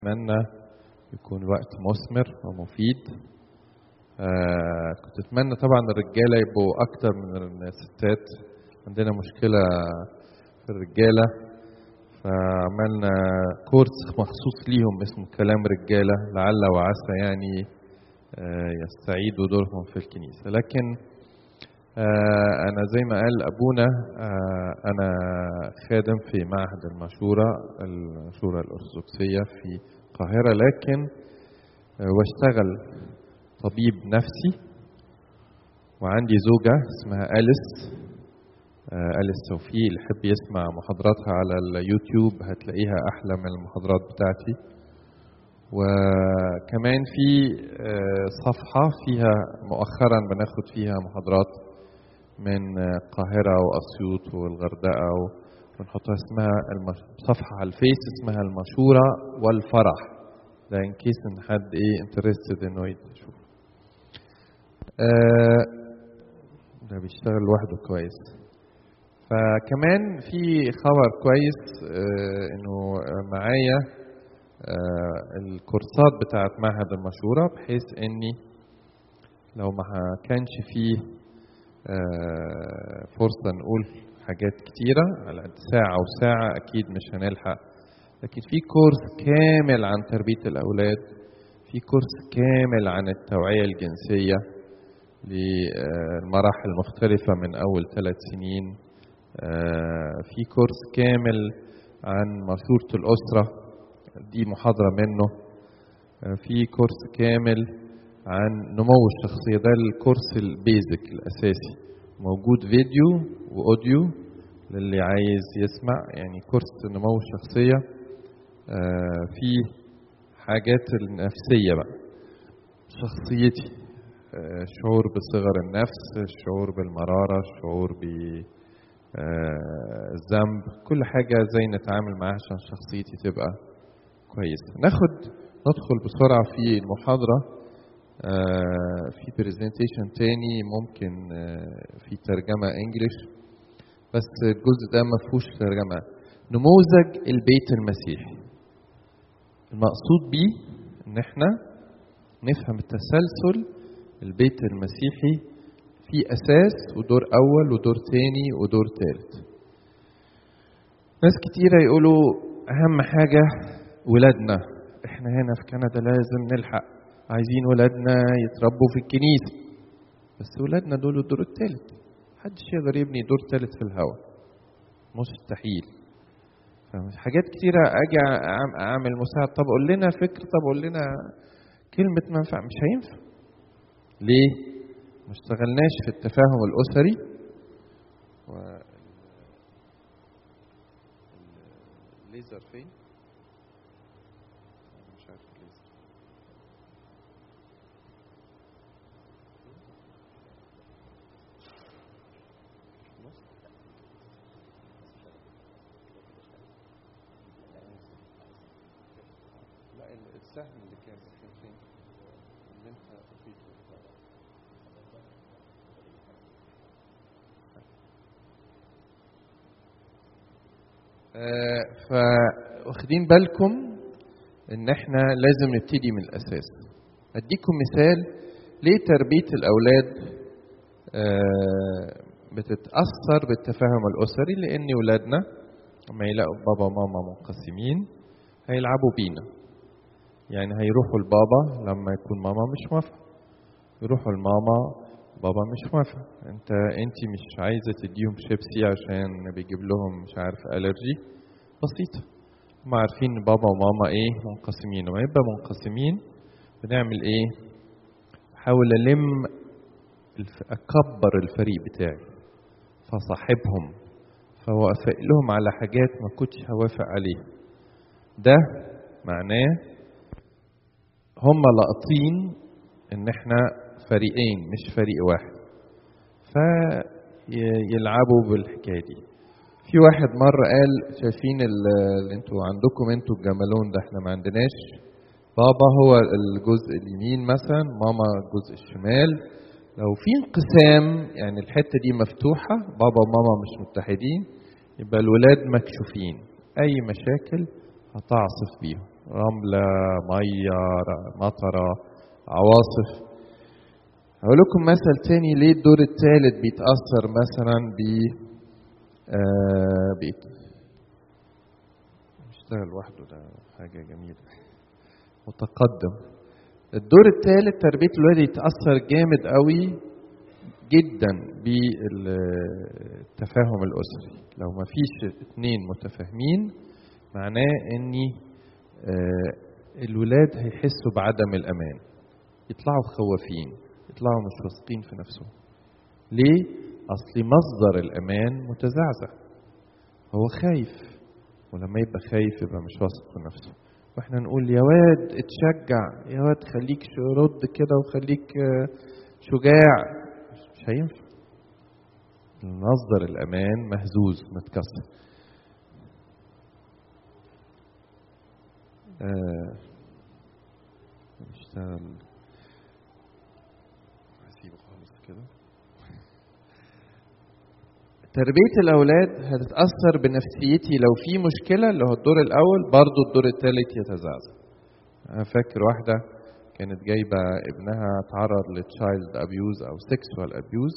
أتمنى يكون وقت مثمر ومفيد آه كنت أتمنى طبعا الرجالة يبقوا أكتر من الستات عندنا مشكلة في الرجالة فعملنا كورس مخصوص ليهم اسمه كلام رجالة لعل وعسى يعني آه يستعيدوا دورهم في الكنيسة لكن آه أنا زي ما قال أبونا آه أنا خادم في معهد المشورة المشورة الأرثوذكسية في القاهرة لكن واشتغل طبيب نفسي وعندي زوجة اسمها أليس أليس توفيق اللي يحب يسمع محاضراتها على اليوتيوب هتلاقيها أحلى من المحاضرات بتاعتي وكمان في صفحة فيها مؤخرا بناخد فيها محاضرات من القاهرة وأسيوط والغردقة ونحطها اسمها صفحة على الفيس اسمها المشورة والفرح ده ان كيس ان حد ايه انترستد انه يشوف آه ده بيشتغل لوحده كويس فكمان في خبر كويس آه انه معايا آه الكورسات بتاعت معهد المشورة بحيث اني لو ما كانش فيه آه فرصة نقول حاجات كتيرة على قد ساعة وساعة أكيد مش هنلحق لكن في كورس كامل عن تربية الأولاد في كورس كامل عن التوعية الجنسية للمراحل المختلفة من أول ثلاث سنين في كورس كامل عن مشورة الأسرة دي محاضرة منه في كورس كامل عن نمو الشخصية ده الكورس البيزك الأساسي موجود فيديو واوديو للي عايز يسمع يعني كورس نمو الشخصية آه في حاجات النفسية بقى شخصيتي آه شعور بصغر النفس الشعور بالمرارة الشعور بالذنب آه كل حاجة زي نتعامل معاها عشان شخصيتي تبقى كويسة ناخد ندخل بسرعة في المحاضرة في برزنتيشن تاني ممكن في ترجمة انجلش بس الجزء ده ما فيهوش ترجمة نموذج البيت المسيحي المقصود بيه ان احنا نفهم التسلسل البيت المسيحي في اساس ودور اول ودور تاني ودور تالت ناس كتيرة يقولوا اهم حاجة ولادنا احنا هنا في كندا لازم نلحق عايزين ولادنا يتربوا في الكنيسة بس ولادنا دول الدور الثالث محدش يقدر يبني دور ثالث في الهواء مستحيل حاجات كتيرة أجي أعمل مساعد طب قول لنا فكر طب قول لنا كلمة منفع مش هينفع ليه؟ ما اشتغلناش في التفاهم الأسري و الليزر فين؟ مش عارف الليزر السهم اللي كان كان فين؟ اللي انت اضيفه آه فواخدين بالكم ان احنا لازم نبتدي من الاساس اديكم مثال ليه تربيه الاولاد آه بتتاثر بالتفاهم الاسري لان ولادنا لما يلاقوا بابا وماما منقسمين هيلعبوا بينا يعني هيروحوا لبابا لما يكون ماما مش موافقه يروحوا لماما بابا مش موافق انت انت مش عايزه تديهم شيبسي عشان بيجيب لهم مش عارف الرجي بسيطه هم عارفين بابا وماما ايه منقسمين وما يبقى منقسمين بنعمل ايه بحاول الم اكبر الفريق بتاعي فصاحبهم فوافق لهم على حاجات ما كنتش هوافق عليها ده معناه هم لاقطين ان احنا فريقين مش فريق واحد فيلعبوا بالحكايه دي في واحد مرة قال شايفين اللي انتوا عندكم انتوا الجمالون ده احنا ما عندناش بابا هو الجزء اليمين مثلا ماما الجزء الشمال لو في انقسام يعني الحتة دي مفتوحة بابا وماما مش متحدين يبقى الولاد مكشوفين أي مشاكل هتعصف بيهم رملة مية مطرة عواصف هقول لكم مثل تاني ليه الدور الثالث بيتأثر مثلا ب آه بيت بيشتغل لوحده ده حاجة جميلة متقدم الدور الثالث تربية الولاد يتأثر جامد قوي جدا بالتفاهم الأسري لو ما فيش اتنين متفاهمين معناه ان آه الولاد هيحسوا بعدم الأمان يطلعوا خوافين يطلعوا مش واثقين في نفسهم ليه؟ أصل مصدر الأمان متزعزع هو خايف ولما يبقى خايف يبقى مش واثق في نفسه واحنا نقول يا واد اتشجع يا واد خليك رد كده وخليك شجاع مش هينفع مصدر الأمان مهزوز متكسر آه نشتغل هسيبه خالص كده تربية الأولاد هتتأثر بنفسيتي لو في مشكلة اللي هو الدور الأول برضو الدور الثالث يتزعزع أنا فاكر واحدة كانت جايبة ابنها تعرض لتشايلد أبيوز أو سيكسوال أبيوز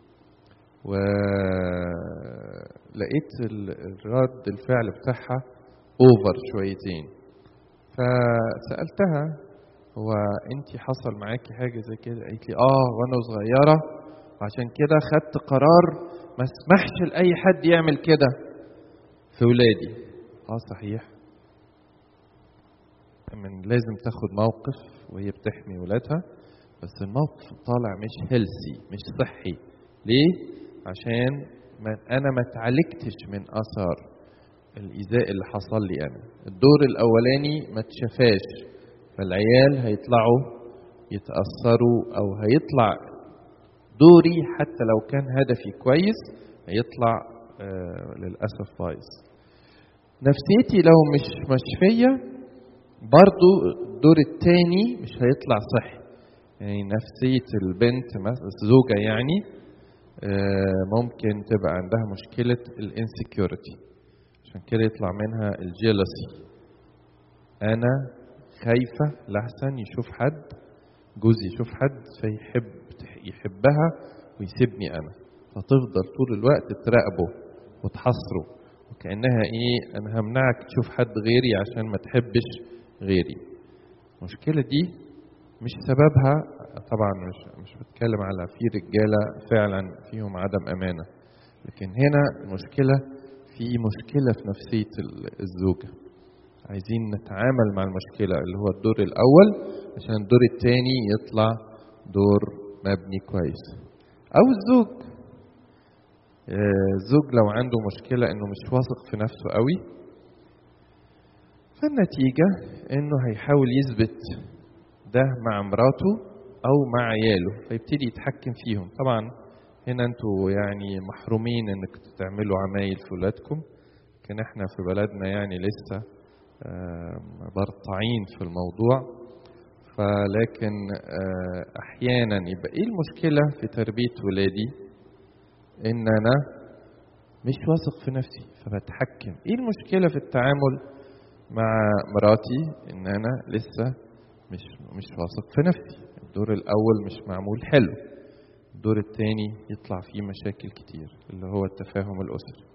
ولقيت الرد الفعل بتاعها اوفر شويتين فسألتها هو انت حصل معاكي حاجة زي كده قالت لي اه وانا صغيرة عشان كده خدت قرار ما اسمحش لاي حد يعمل كده في ولادي اه صحيح من لازم تاخد موقف وهي بتحمي ولادها بس الموقف طالع مش هيلسي مش صحي ليه عشان ما انا ما اتعالجتش من اثار الايذاء اللي حصل لي انا الدور الاولاني ما اتشافاش فالعيال هيطلعوا يتاثروا او هيطلع دوري حتى لو كان هدفي كويس هيطلع آه للأسف بايظ نفسيتي لو مش مشفية برضو الدور التاني مش هيطلع صحي يعني نفسية البنت الزوجة يعني آه ممكن تبقى عندها مشكلة الانسكيورتي عشان كده يطلع منها الجيلسي أنا خايفة لحسن يشوف حد جوزي يشوف حد فيحب يحبها ويسيبني انا فتفضل طول الوقت تراقبه وتحصره وكانها ايه انا همنعك تشوف حد غيري عشان ما تحبش غيري المشكله دي مش سببها طبعا مش مش بتكلم على في رجاله فعلا فيهم عدم امانه لكن هنا المشكله في مشكله في نفسيه الزوجه عايزين نتعامل مع المشكله اللي هو الدور الاول عشان الدور الثاني يطلع دور مبني كويس او الزوج الزوج لو عنده مشكلة انه مش واثق في نفسه قوي فالنتيجة انه هيحاول يثبت ده مع مراته او مع عياله فيبتدي يتحكم فيهم طبعا هنا انتوا يعني محرومين انك تعملوا عمايل في ولادكم لكن احنا في بلدنا يعني لسه برطعين في الموضوع فلكن احيانا يبقى ايه المشكله في تربيه ولادي ان انا مش واثق في نفسي فبتحكم ايه المشكله في التعامل مع مراتي ان انا لسه مش مش واثق في نفسي الدور الاول مش معمول حلو الدور الثاني يطلع فيه مشاكل كتير اللي هو التفاهم الاسري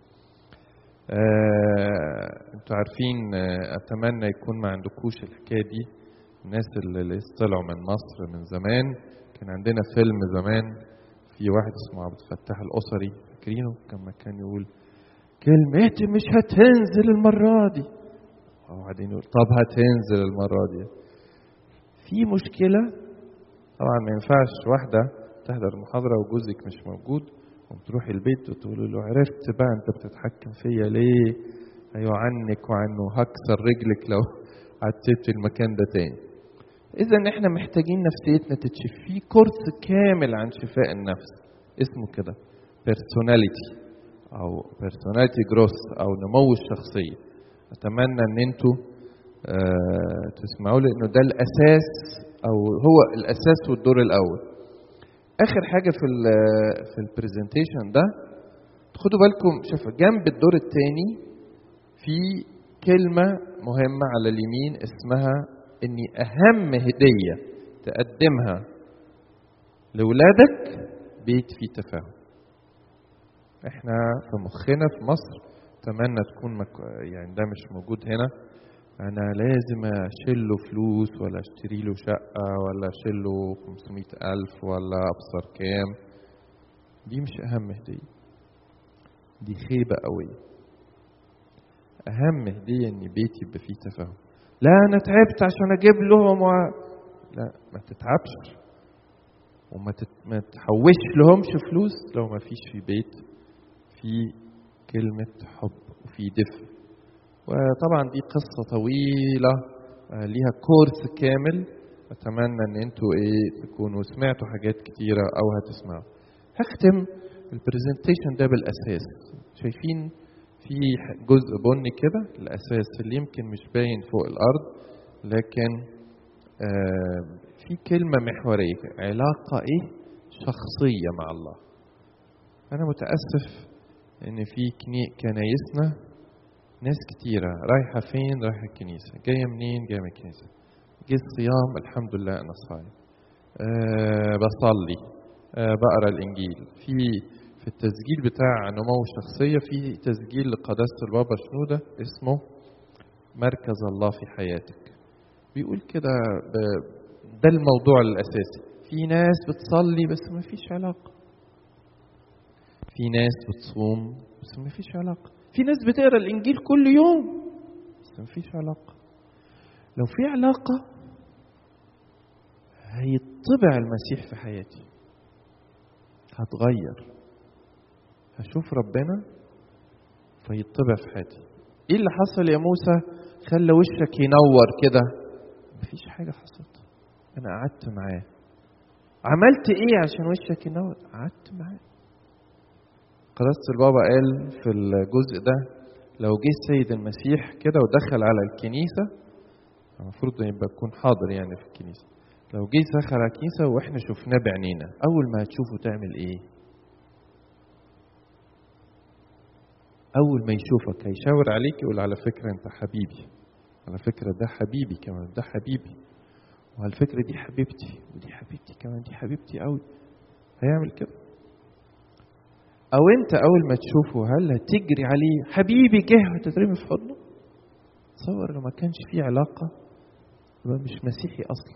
آه، انتوا عارفين آه، اتمنى يكون ما عندكوش الحكايه دي الناس اللي لسه طلعوا من مصر من زمان كان عندنا فيلم زمان في واحد اسمه عبد الفتاح الاسري فاكرينه كما كان يقول كلمتي مش هتنزل المره دي وبعدين يقول طب هتنزل المره دي في مشكله طبعا ما ينفعش واحده تحضر محاضره وجوزك مش موجود وتروحي البيت وتقول له عرفت بقى انت بتتحكم فيا ليه ايوه عنك وعنه هكسر رجلك لو عديت المكان ده تاني اذا احنا محتاجين نفسيتنا تتشف في كورس كامل عن شفاء النفس اسمه كده بيرسوناليتي او بيرسوناليتي جروث او نمو الشخصيه اتمنى ان انتوا آه تسمعوا لانه ده الاساس او هو الاساس والدور الاول اخر حاجه في ال في البرزنتيشن ده خدوا بالكم شوف جنب الدور الثاني في كلمة مهمة على اليمين اسمها إني أهم هدية تقدمها لولادك بيت فيه تفاهم احنا في مخنا في مصر اتمنى تكون مك... يعني ده مش موجود هنا انا لازم اشيل له فلوس ولا اشتري له شقه ولا اشيل له 500 الف ولا ابصر كام دي مش اهم هديه دي خيبه قويه اهم هديه ان بيتي يبقى فيه تفاهم لا انا تعبت عشان اجيب لهم و... لا ما تتعبش وما تت... ما تحوش لهمش فلوس لو ما فيش في بيت في كلمة حب وفي دفء وطبعا دي قصة طويلة ليها كورس كامل أتمنى إن أنتوا إيه تكونوا سمعتوا حاجات كتيرة أو هتسمعوا هختم البرزنتيشن ده بالأساس شايفين في جزء بني كده الأساس اللي يمكن مش باين فوق الأرض لكن آه في كلمة محورية علاقة إيه شخصية مع الله أنا متأسف إن في كنايسنا ناس كتيرة رايحة فين رايحة الكنيسة جاية منين جاية من الكنيسة جه الصيام الحمد لله أنا صايم أه بصلي أه بقرا الإنجيل في في التسجيل بتاع نمو الشخصية في تسجيل لقداسة البابا شنودة اسمه مركز الله في حياتك بيقول كده ده الموضوع الأساسي في ناس بتصلي بس ما فيش علاقة في ناس بتصوم بس ما فيش علاقة في ناس بتقرا الإنجيل كل يوم بس ما فيش علاقة لو في علاقة هيطبع المسيح في حياتي هتغير هشوف ربنا فيطبع في حياتي ايه اللي حصل يا موسى خلى وشك ينور كده مفيش حاجة حصلت انا قعدت معاه عملت ايه عشان وشك ينور قعدت معاه قداسة البابا قال في الجزء ده لو جه السيد المسيح كده ودخل على الكنيسة المفروض يبقى يكون حاضر يعني في الكنيسة لو جه دخل على الكنيسة واحنا شفناه بعينينا أول ما هتشوفه تعمل إيه؟ أول ما يشوفك هيشاور عليك يقول على فكرة أنت حبيبي على فكرة ده حبيبي كمان ده حبيبي وعلى فكرة دي حبيبتي ودي حبيبتي كمان دي حبيبتي قوي هيعمل كده او انت اول ما تشوفه هل هتجري عليه حبيبي جه وتترمي في حضنه تصور لو ما كانش في علاقه يبقى مش مسيحي اصلا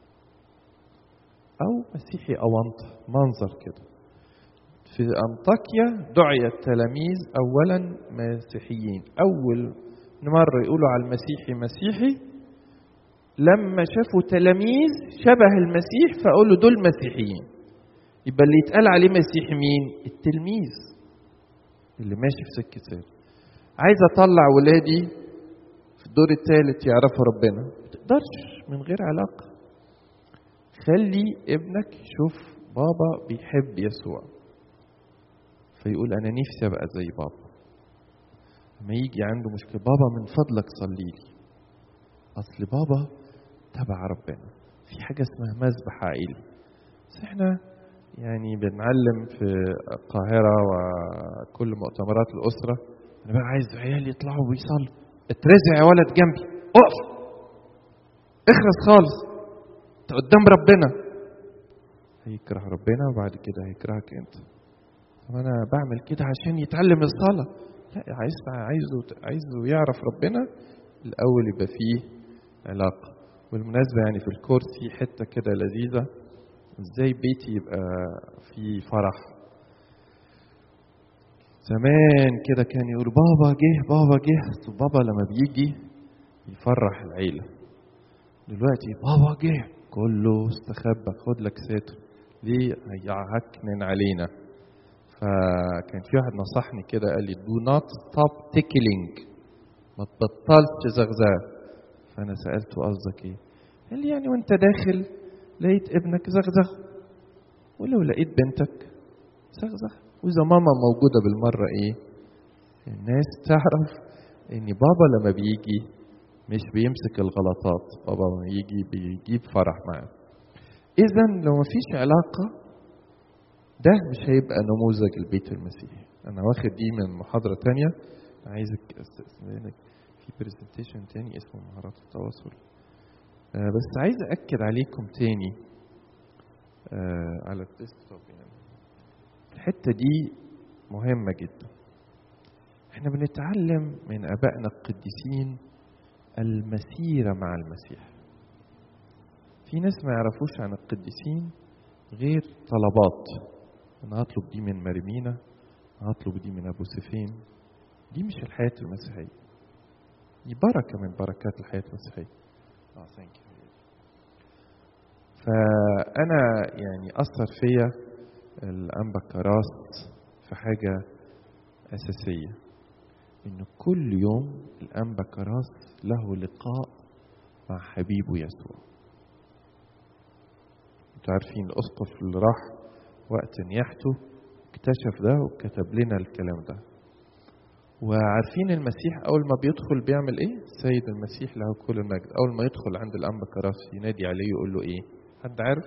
او مسيحي اونطه منظر كده في انطاكيا دعي التلاميذ اولا مسيحيين اول مره يقولوا على المسيحي مسيحي لما شافوا تلاميذ شبه المسيح فقالوا دول مسيحيين يبقى اللي يتقال عليه مسيحي مين؟ التلميذ اللي ماشي في سكة سير عايز اطلع ولادي في الدور الثالث يعرفوا ربنا ما تقدرش من غير علاقة خلي ابنك يشوف بابا بيحب يسوع فيقول انا نفسي ابقى زي بابا لما يجي عنده مشكلة بابا من فضلك صلي لي اصل بابا تبع ربنا في حاجة اسمها مذبح عائلي بس احنا يعني بنعلم في القاهرة وكل مؤتمرات الأسرة أنا بقى عايز عيالي يطلعوا ويصلوا اترزع يا ولد جنبي اقف اخرس خالص انت قدام ربنا هيكره ربنا وبعد كده هيكرهك انت طب انا بعمل كده عشان يتعلم الصلاة لا عايز عايزه عايزه يعرف ربنا الاول يبقى فيه علاقة بالمناسبة يعني في الكورس في حتة كده لذيذة ازاي بيتي يبقى في فرح زمان كده كان يقول بابا جه بابا جه بابا لما بيجي يفرح العيلة دلوقتي بابا جه كله استخبى خد لك ساتر ليه هيعكنن علينا فكان في واحد نصحني كده قال لي do not stop tickling ما تبطلش زغزغه فانا سالته قصدك ايه قال لي يعني وانت داخل لقيت ابنك زغزغ ولو لقيت بنتك زغزغ واذا ماما موجوده بالمره ايه الناس تعرف ان بابا لما بيجي مش بيمسك الغلطات بابا لما يجي بيجيب فرح معاه اذا لو مفيش علاقه ده مش هيبقى نموذج البيت المسيحي انا واخد دي من محاضره تانية عايزك استاذنك في برزنتيشن تاني اسمه مهارات التواصل آه بس عايز اكد عليكم تاني آه على الديسكتوب يعني الحته دي مهمه جدا احنا بنتعلم من ابائنا القديسين المسيره مع المسيح في ناس ما يعرفوش عن القديسين غير طلبات انا هطلب دي من مريمينا هطلب دي من ابو سفين دي مش الحياه المسيحيه دي بركه من بركات الحياه المسيحيه اه ثانك يو فانا يعني اثر فيا الانبا كراس في حاجه اساسيه انه كل يوم الانبا كراس له لقاء مع حبيبه يسوع انتوا عارفين الاسقف اللي راح وقت نياحته اكتشف ده وكتب لنا الكلام ده وعارفين المسيح اول ما بيدخل بيعمل ايه السيد المسيح له كل المجد اول ما يدخل عند الانبا كراس ينادي عليه يقول له ايه حد عارف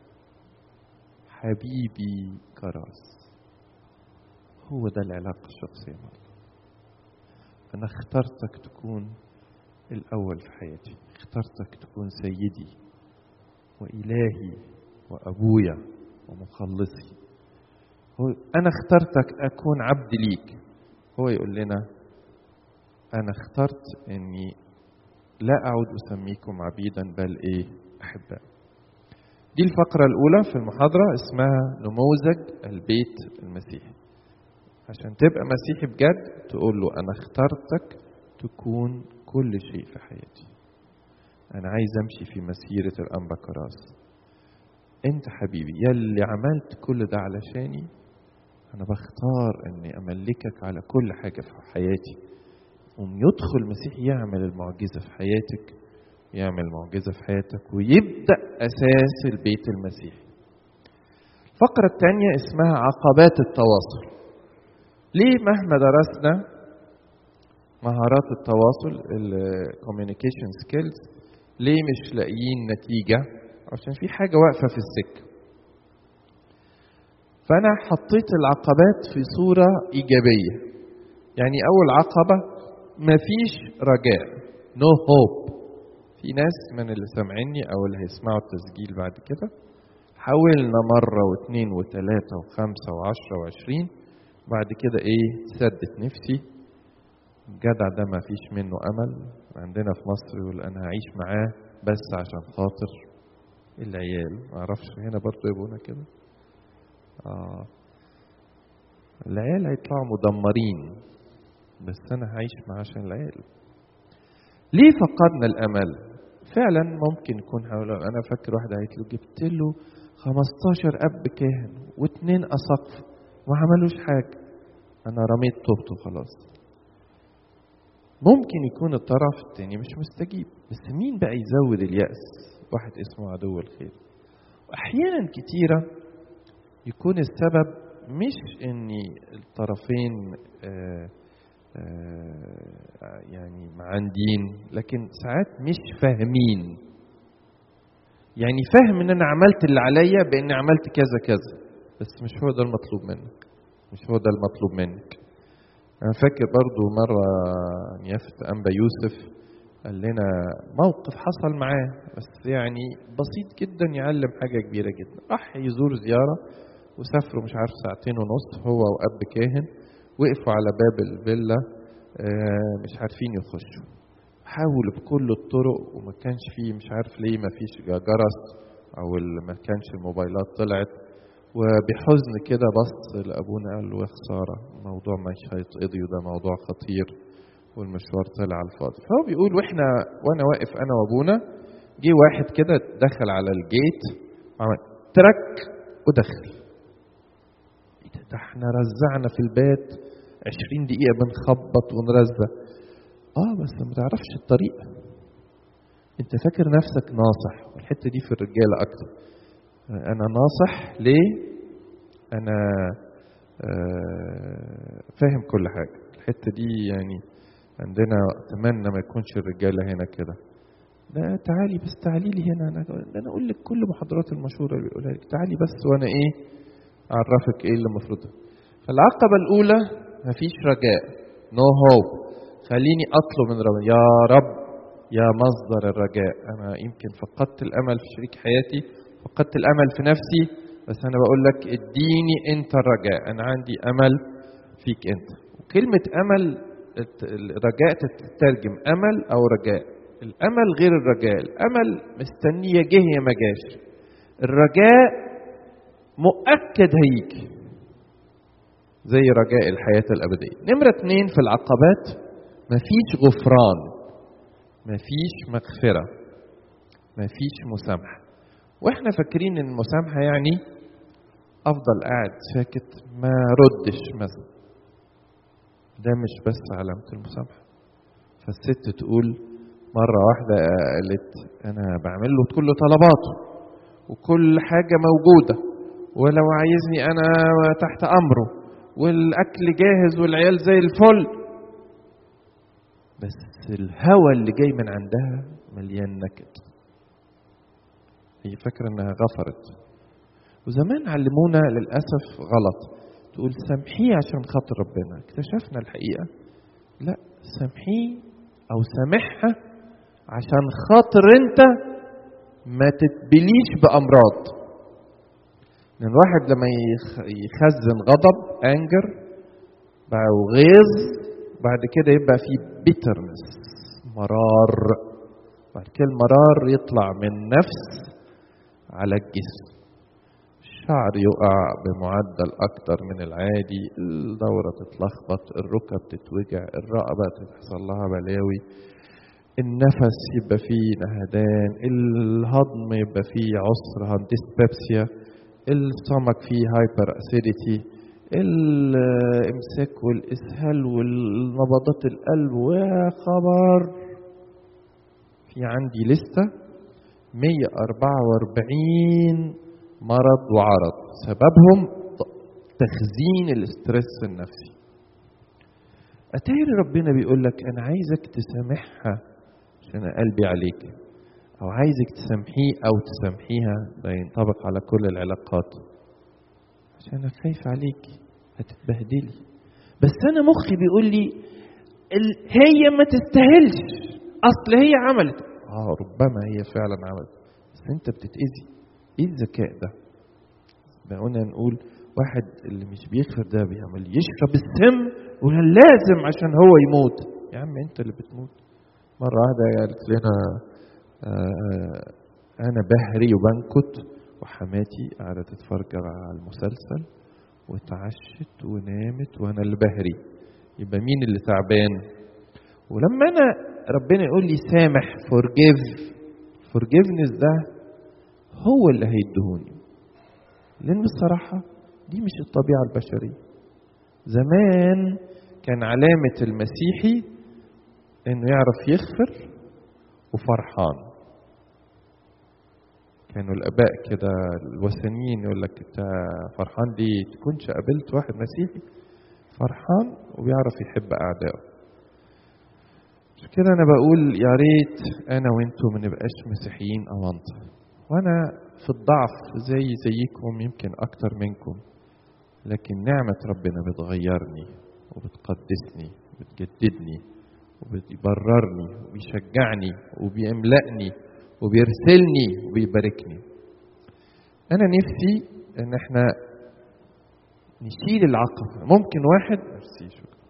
حبيبي كراس هو ده العلاقه الشخصيه مع الله انا اخترتك تكون الاول في حياتي اخترتك تكون سيدي والهي وابويا ومخلصي هو انا اخترتك اكون عبد ليك هو يقول لنا انا اخترت اني لا اعود اسميكم عبيدا بل ايه احباء دي الفقره الاولى في المحاضره اسمها نموذج البيت المسيحي عشان تبقى مسيحي بجد تقول له انا اخترتك تكون كل شيء في حياتي انا عايز امشي في مسيره الانبا كراس انت حبيبي يلي عملت كل ده علشاني انا بختار اني املكك على كل حاجه في حياتي قوم يدخل المسيح يعمل المعجزه في حياتك يعمل معجزه في حياتك ويبدا اساس البيت المسيحي الفقره الثانيه اسمها عقبات التواصل ليه مهما درسنا مهارات التواصل الكوميونيكيشن سكيلز ليه مش لاقيين نتيجه عشان في حاجه واقفه في السكه فانا حطيت العقبات في صوره ايجابيه يعني اول عقبه مفيش رجاء نو no هوب في ناس من اللي سامعيني او اللي هيسمعوا التسجيل بعد كده حاولنا مرة واثنين وثلاثة وخمسة وعشرة وعشرين بعد كده ايه سدت نفسي الجدع ده ما فيش منه امل عندنا في مصر يقول انا هعيش معاه بس عشان خاطر العيال ما اعرفش هنا برضه يبقونا كده اه العيال هيطلعوا مدمرين بس انا هعيش معاه عشان العيال ليه فقدنا الامل فعلا ممكن يكون حول انا فاكر واحد قالت له جبت له 15 اب كاهن واثنين اساقفه ما عملوش حاجه انا رميت توبته خلاص ممكن يكون الطرف الثاني مش مستجيب بس مين بقى يزود اليأس واحد اسمه عدو الخير واحيانا كتيره يكون السبب مش ان الطرفين آآ آآ يعني معاندين لكن ساعات مش فاهمين يعني فاهم ان انا عملت اللي عليا بان عملت كذا كذا بس مش هو ده المطلوب منك مش هو ده المطلوب منك انا فاكر برضو مرة نيافة انبا يوسف قال لنا موقف حصل معاه بس يعني بسيط جدا يعلم حاجة كبيرة جدا راح يزور زيارة وسافروا مش عارف ساعتين ونص هو واب كاهن وقفوا على باب الفيلا مش عارفين يخشوا حاولوا بكل الطرق وما كانش فيه مش عارف ليه ما فيش جرس او ما كانش الموبايلات طلعت وبحزن كده بص لابونا قال له يا خساره الموضوع مش هيتقضي وده موضوع خطير والمشوار طلع على الفاضي فهو بيقول واحنا وانا واقف انا وابونا جه واحد كده دخل على الجيت وعمل ترك ودخل ده احنا رزعنا في البيت عشرين دقيقة بنخبط ونرزع اه بس ما تعرفش الطريق انت فاكر نفسك ناصح والحتة دي في الرجالة اكتر انا ناصح ليه انا آه فاهم كل حاجة الحتة دي يعني عندنا اتمنى ما يكونش الرجالة هنا كده لا تعالي بس تعالي لي هنا انا انا اقول لك كل محاضرات المشهوره اللي بيقولها لك تعالي بس وانا ايه اعرفك ايه اللي المفروض فالعقبه الاولى مفيش رجاء نو no هوب خليني اطلب من ربنا يا رب يا مصدر الرجاء انا يمكن فقدت الامل في شريك حياتي فقدت الامل في نفسي بس انا بقول لك اديني انت الرجاء انا عندي امل فيك انت وكلمه امل الرجاء تترجم امل او رجاء الامل غير الرجاء الامل مستنيه جه يا ما جاش الرجاء مؤكد هيجي زي رجاء الحياة الأبدية نمرة اتنين في العقبات مفيش غفران مفيش مغفرة مفيش مسامحة واحنا فاكرين ان المسامحة يعني افضل قاعد ساكت ما ردش مثلا ده مش بس علامة المسامحة فالست تقول مرة واحدة قالت أنا بعمل له كل طلباته وكل حاجة موجودة ولو عايزني أنا تحت أمره والأكل جاهز والعيال زي الفل بس الهوى اللي جاي من عندها مليان نكد هي فاكرة إنها غفرت وزمان علمونا للأسف غلط تقول سامحيه عشان خاطر ربنا اكتشفنا الحقيقة لا سامحيه أو سامحها عشان خاطر أنت ما تتبليش بأمراض لأن الواحد لما يخزن غضب أنجر وغيظ بعد كده يبقى فيه بيترنس مرار بعد كده المرار يطلع من نفس على الجسم الشعر يقع بمعدل أكتر من العادي الدورة تتلخبط الركب تتوجع الرقبة تحصل لها بلاوي النفس يبقى فيه نهدان الهضم يبقى فيه عسر ديسبيبسيا السمك فيه هايبر اسيديتي الامساك والاسهال والنبضات القلب ويا خبر في عندي لستة 144 مرض وعرض سببهم تخزين الاسترس النفسي أتاري ربنا بيقول لك أنا عايزك تسامحها عشان قلبي عليك أو عايزك تسامحيه أو تسامحيها ده ينطبق على كل العلاقات عشان أنا خايف عليك هتتبهدلي بس أنا مخي بيقول لي ال- هي ما تستاهلش أصل هي عملت آه ربما هي فعلا عملت بس أنت بتتأذي إيه الذكاء ده؟ بقولنا نقول واحد اللي مش بيغفر ده بيعمل يشرب السم ولا لازم عشان هو يموت يا عم انت اللي بتموت مرة واحدة قالت لنا آه أنا بهري وبنكت وحماتي قاعدة تتفرج على المسلسل واتعشت ونامت وأنا اللي بهري يبقى مين اللي تعبان ولما أنا ربنا يقول لي سامح forgive forgiveness ده هو اللي هيدهوني لأن بصراحة دي مش الطبيعة البشرية زمان كان علامة المسيحي انه يعرف يغفر وفرحان كانوا الاباء كده الوثنيين يقول لك انت فرحان ليه تكونش قابلت واحد مسيحي فرحان وبيعرف يحب اعدائه عشان كده انا بقول يا ريت انا وانتم ما نبقاش مسيحيين اونطه وانا في الضعف زي زيكم يمكن اكتر منكم لكن نعمة ربنا بتغيرني وبتقدسني وبتجددني وبيبررني وبيشجعني وبيملأني وبيرسلني وبيباركني أنا نفسي إن إحنا نشيل العقبة ممكن واحد ميرسي شكرا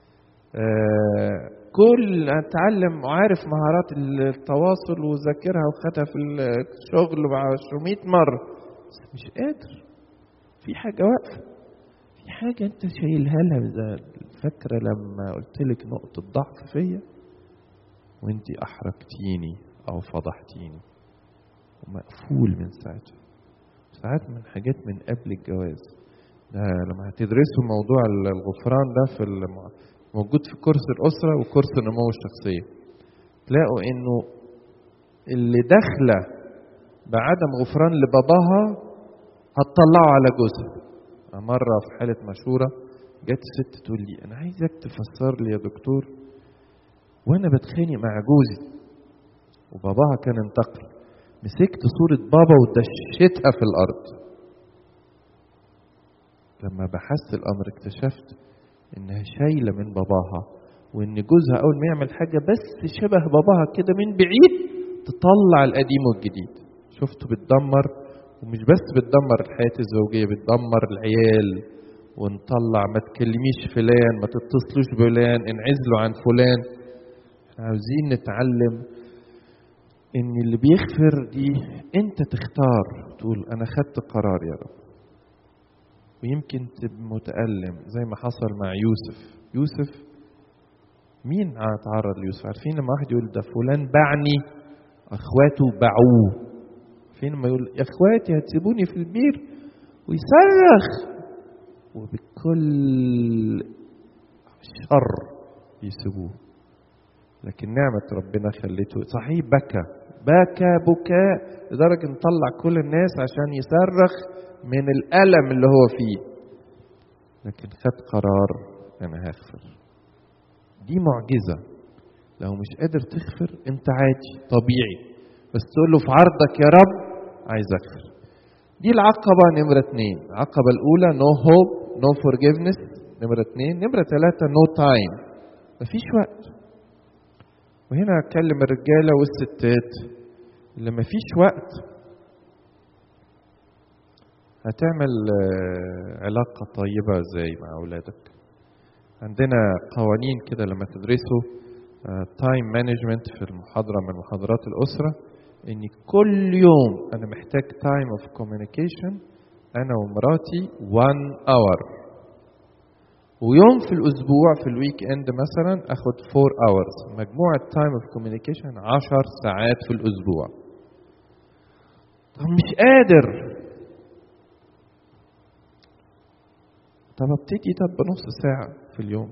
آه كل اتعلم وعارف مهارات التواصل وذاكرها وخدها في الشغل مع 100 مرة بس مش قادر في حاجة واقفة في حاجة أنت شايلها لها فاكرة لما قلت لك نقطة ضعف فيا وأنت أحرجتيني أو فضحتيني ومقفول من ساعتها ساعات من حاجات من قبل الجواز ده لما هتدرسوا موضوع الغفران ده في الم... موجود في كورس الأسرة وكورس النمو الشخصية تلاقوا إنه اللي داخلة بعدم غفران لباباها هتطلعه على جوزها مرة في حالة مشورة جت ست تقول لي أنا عايزك تفسر لي يا دكتور وأنا بتخانق مع جوزي وباباها كان انتقل مسكت صورة بابا ودشيتها في الأرض لما بحثت الأمر اكتشفت إنها شايلة من باباها وان جوزها اول ما يعمل حاجه بس شبه باباها كده من بعيد تطلع القديم والجديد شفته بتدمر ومش بس بتدمر الحياه الزوجيه بتدمر العيال ونطلع ما تكلميش فلان ما تتصلوش بفلان انعزلوا عن فلان احنا عاوزين نتعلم ان اللي بيغفر دي انت تختار تقول انا خدت قرار يا رب ويمكن تبقى متألم زي ما حصل مع يوسف يوسف مين اتعرض ليوسف عارفين لما واحد يقول ده فلان باعني اخواته باعوه فين لما يقول يا اخواتي هتسيبوني في البير ويصرخ وبكل شر يسيبوه لكن نعمة ربنا خلته صحيح بكى بكى بكاء لدرجة نطلع كل الناس عشان يصرخ من الألم اللي هو فيه لكن خد قرار أنا هغفر دي معجزة لو مش قادر تغفر أنت عادي طبيعي بس تقول له في عرضك يا رب عايز أغفر دي العقبة نمرة اتنين العقبة الأولى no hope no forgiveness نمرة اتنين نمرة ثلاثة no time مفيش وقت وهنا أتكلم الرجالة والستات اللي مفيش وقت هتعمل علاقة طيبة ازاي مع أولادك عندنا قوانين كده لما تدرسوا تايم مانجمنت في المحاضرة من محاضرات الأسرة إن كل يوم أنا محتاج تايم اوف كوميونيكيشن أنا ومراتي 1 اور ويوم في الأسبوع في الويك إند مثلا أخد 4 اورز مجموعة تايم اوف كوميونيكيشن 10 ساعات في الأسبوع طب مش قادر طب ابتدي طب بنص ساعة في اليوم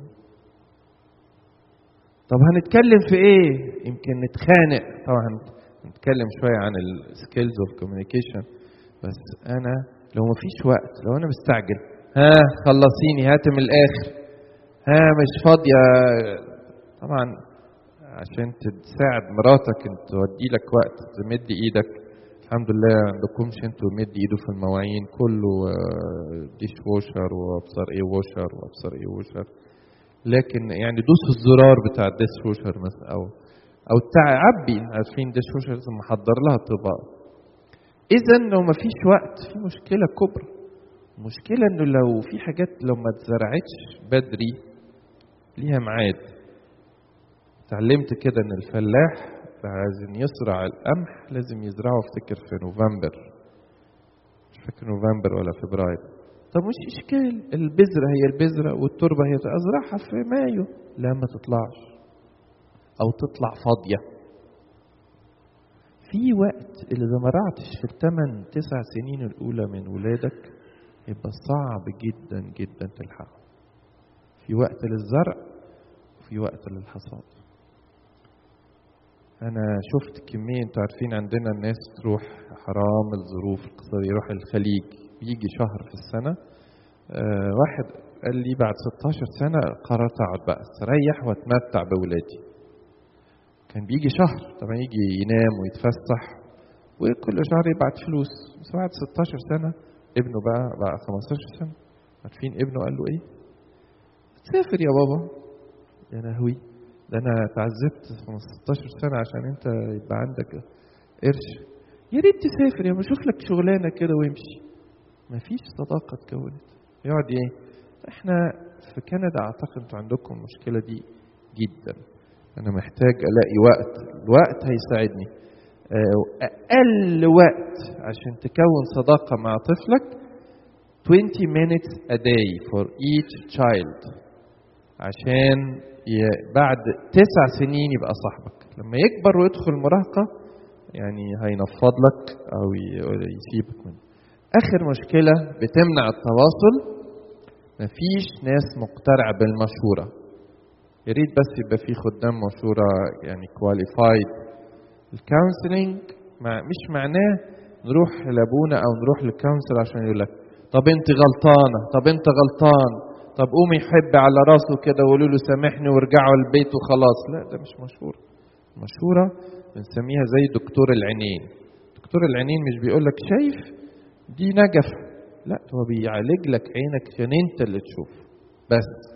طب هنتكلم في ايه يمكن نتخانق طبعا نتكلم شوية عن السكيلز اوف كوميونيكيشن بس انا لو مفيش وقت لو انا مستعجل ها خلصيني هات من الاخر ها مش فاضية طبعا عشان تساعد مراتك ان تودي لك وقت تمد ايدك الحمد لله عندكمش انتوا مد ايده في المواعين كله ديش ووشر وابصر ايه ووشر وابصر ايه ووشر لكن يعني دوس الزرار بتاع الديش ووشر مثلا او او تعبي عارفين ديش ووشر لازم محضر لها طباق اذا لو ما فيش وقت في مشكله كبرى المشكله انه لو في حاجات لو ما اتزرعتش بدري ليها ميعاد اتعلمت كده ان الفلاح عايزين يزرع القمح لازم يزرعه افتكر في نوفمبر مش فاكر نوفمبر ولا فبراير طب مش اشكال البذرة هي البذرة والتربة هي ازرعها في مايو لا ما تطلعش او تطلع فاضية في وقت اللي ما زرعتش في الثمان تسع سنين الاولى من ولادك يبقى صعب جدا جدا تلحقه في وقت للزرع وفي وقت للحصاد انا شفت كميه انتوا عارفين عندنا الناس تروح حرام الظروف الاقتصاديه يروح الخليج بيجي شهر في السنه آه واحد قال لي بعد 16 سنه قررت اقعد بقى استريح واتمتع باولادي كان بيجي شهر طبعا يجي ينام ويتفسح وكل شهر يبعت فلوس بس بعد 16 سنه ابنه بقى بقى 15 سنه عارفين ابنه قال له ايه؟ تسافر يا بابا يا لهوي ده انا اتعذبت 15 سنه عشان انت يبقى عندك قرش يا ريت تسافر يا ما اشوف لك شغلانه كده وامشي مفيش صداقه اتكونت يقعد ايه احنا في كندا اعتقد انتوا عندكم المشكله دي جدا انا محتاج الاقي وقت الوقت هيساعدني اقل وقت عشان تكون صداقه مع طفلك 20 minutes a day for each child عشان بعد تسع سنين يبقى صاحبك لما يكبر ويدخل مراهقة يعني هينفض لك أو يسيبك منه آخر مشكلة بتمنع التواصل مفيش ناس مقترعة بالمشورة يا ريت بس يبقى في خدام مشورة يعني كواليفايد الكونسلنج مع مش معناه نروح لابونا او نروح للكونسل عشان يقول لك طب انت غلطانه طب انت غلطان طب قومي يحب على راسه كده وقولوا له سامحني وارجعوا البيت وخلاص لا ده مش مشهور مشهورة بنسميها زي دكتور العينين دكتور العينين مش بيقول لك شايف دي نجف لا هو بيعالج لك عينك عشان انت اللي تشوف بس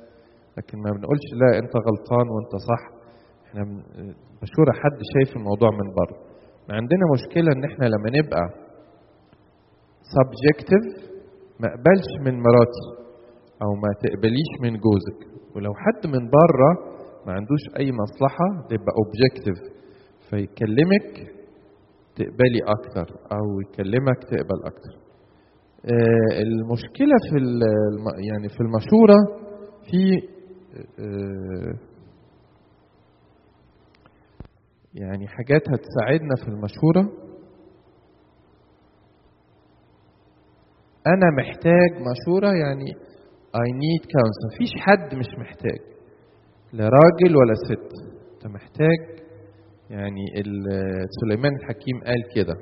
لكن ما بنقولش لا انت غلطان وانت صح احنا مشهورة حد شايف الموضوع من بره عندنا مشكلة ان احنا لما نبقى subjective ما اقبلش من مراتي او ما تقبليش من جوزك ولو حد من بره ما عندوش اي مصلحة تبقى objective فيكلمك تقبلي اكتر او يكلمك تقبل اكتر آه المشكلة في يعني في المشورة في آه يعني حاجات هتساعدنا في المشورة أنا محتاج مشورة يعني I need counsel مفيش حد مش محتاج لا راجل ولا ست أنت محتاج يعني سليمان الحكيم قال كده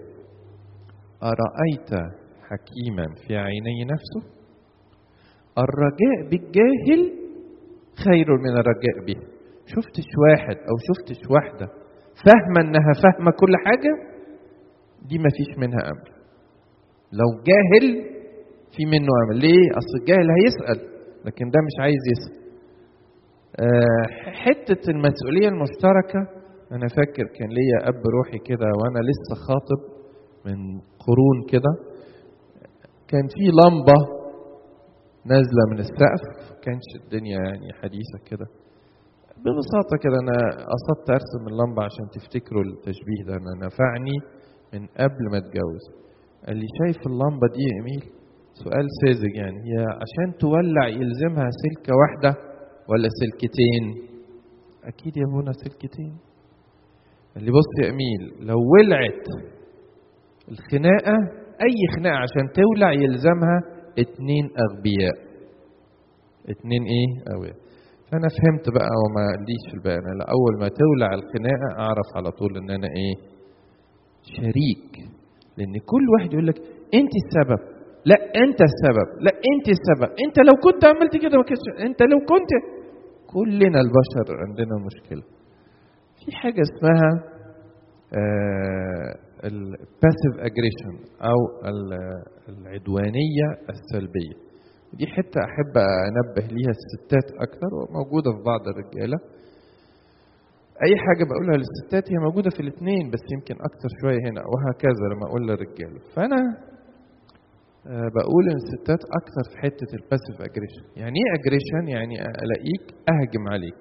أرأيت حكيما في عيني نفسه الرجاء بالجاهل خير من الرجاء به شفتش واحد أو شفتش واحدة فاهمة إنها فاهمة كل حاجة دي مفيش منها أمل لو جاهل في منه أمل ليه؟ أصل الجاهل هيسأل لكن ده مش عايز يسأل أه حتة المسؤولية المشتركة أنا فاكر كان ليا أب روحي كده وأنا لسه خاطب من قرون كده كان في لمبة نازلة من السقف كانش الدنيا يعني حديثة كده ببساطة كده أنا قصدت أرسم اللمبة عشان تفتكروا التشبيه ده أنا نفعني من قبل ما أتجوز قال لي شايف اللمبة دي يا إميل سؤال ساذج يعني هي عشان تولع يلزمها سلكة واحدة ولا سلكتين أكيد يا ابونا سلكتين قال لي بص يا إميل لو ولعت الخناقة أي خناقة عشان تولع يلزمها اتنين أغبياء اتنين إيه أغبياء فأنا فهمت بقى وما ليش في الباقي أنا أول ما تولع الخناقة أعرف على طول إن أنا إيه شريك لأن كل واحد يقول لك أنت السبب لا أنت السبب لا أنت السبب أنت لو كنت عملت كده ما كنتش أنت لو كنت كلنا البشر عندنا مشكلة في حاجة اسمها الباسيف اجريشن او العدوانية السلبية دي حتة أحب أنبه ليها الستات أكثر وموجودة في بعض الرجالة أي حاجة بقولها للستات هي موجودة في الاثنين بس يمكن أكثر شوية هنا وهكذا لما أقول للرجالة فأنا بقول إن الستات أكثر في حتة الباسيف اجريشن يعني إيه اجريشن؟ يعني ألاقيك أهجم عليك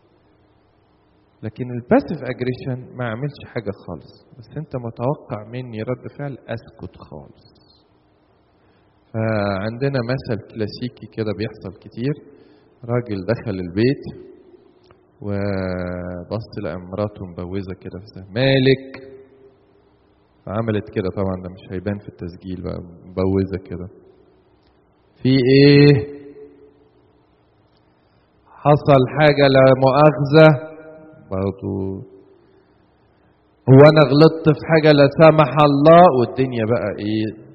لكن الباسيف اجريشن ما اعملش حاجه خالص بس انت متوقع مني رد فعل اسكت خالص فعندنا مثل كلاسيكي كده بيحصل كتير راجل دخل البيت وبص لقى مراته مبوزه كده في مالك فعملت كده طبعا ده مش هيبان في التسجيل بقى مبوزه كده في ايه حصل حاجه لا مؤاخذه برضو هو انا غلطت في حاجة لا سمح الله والدنيا بقى ايه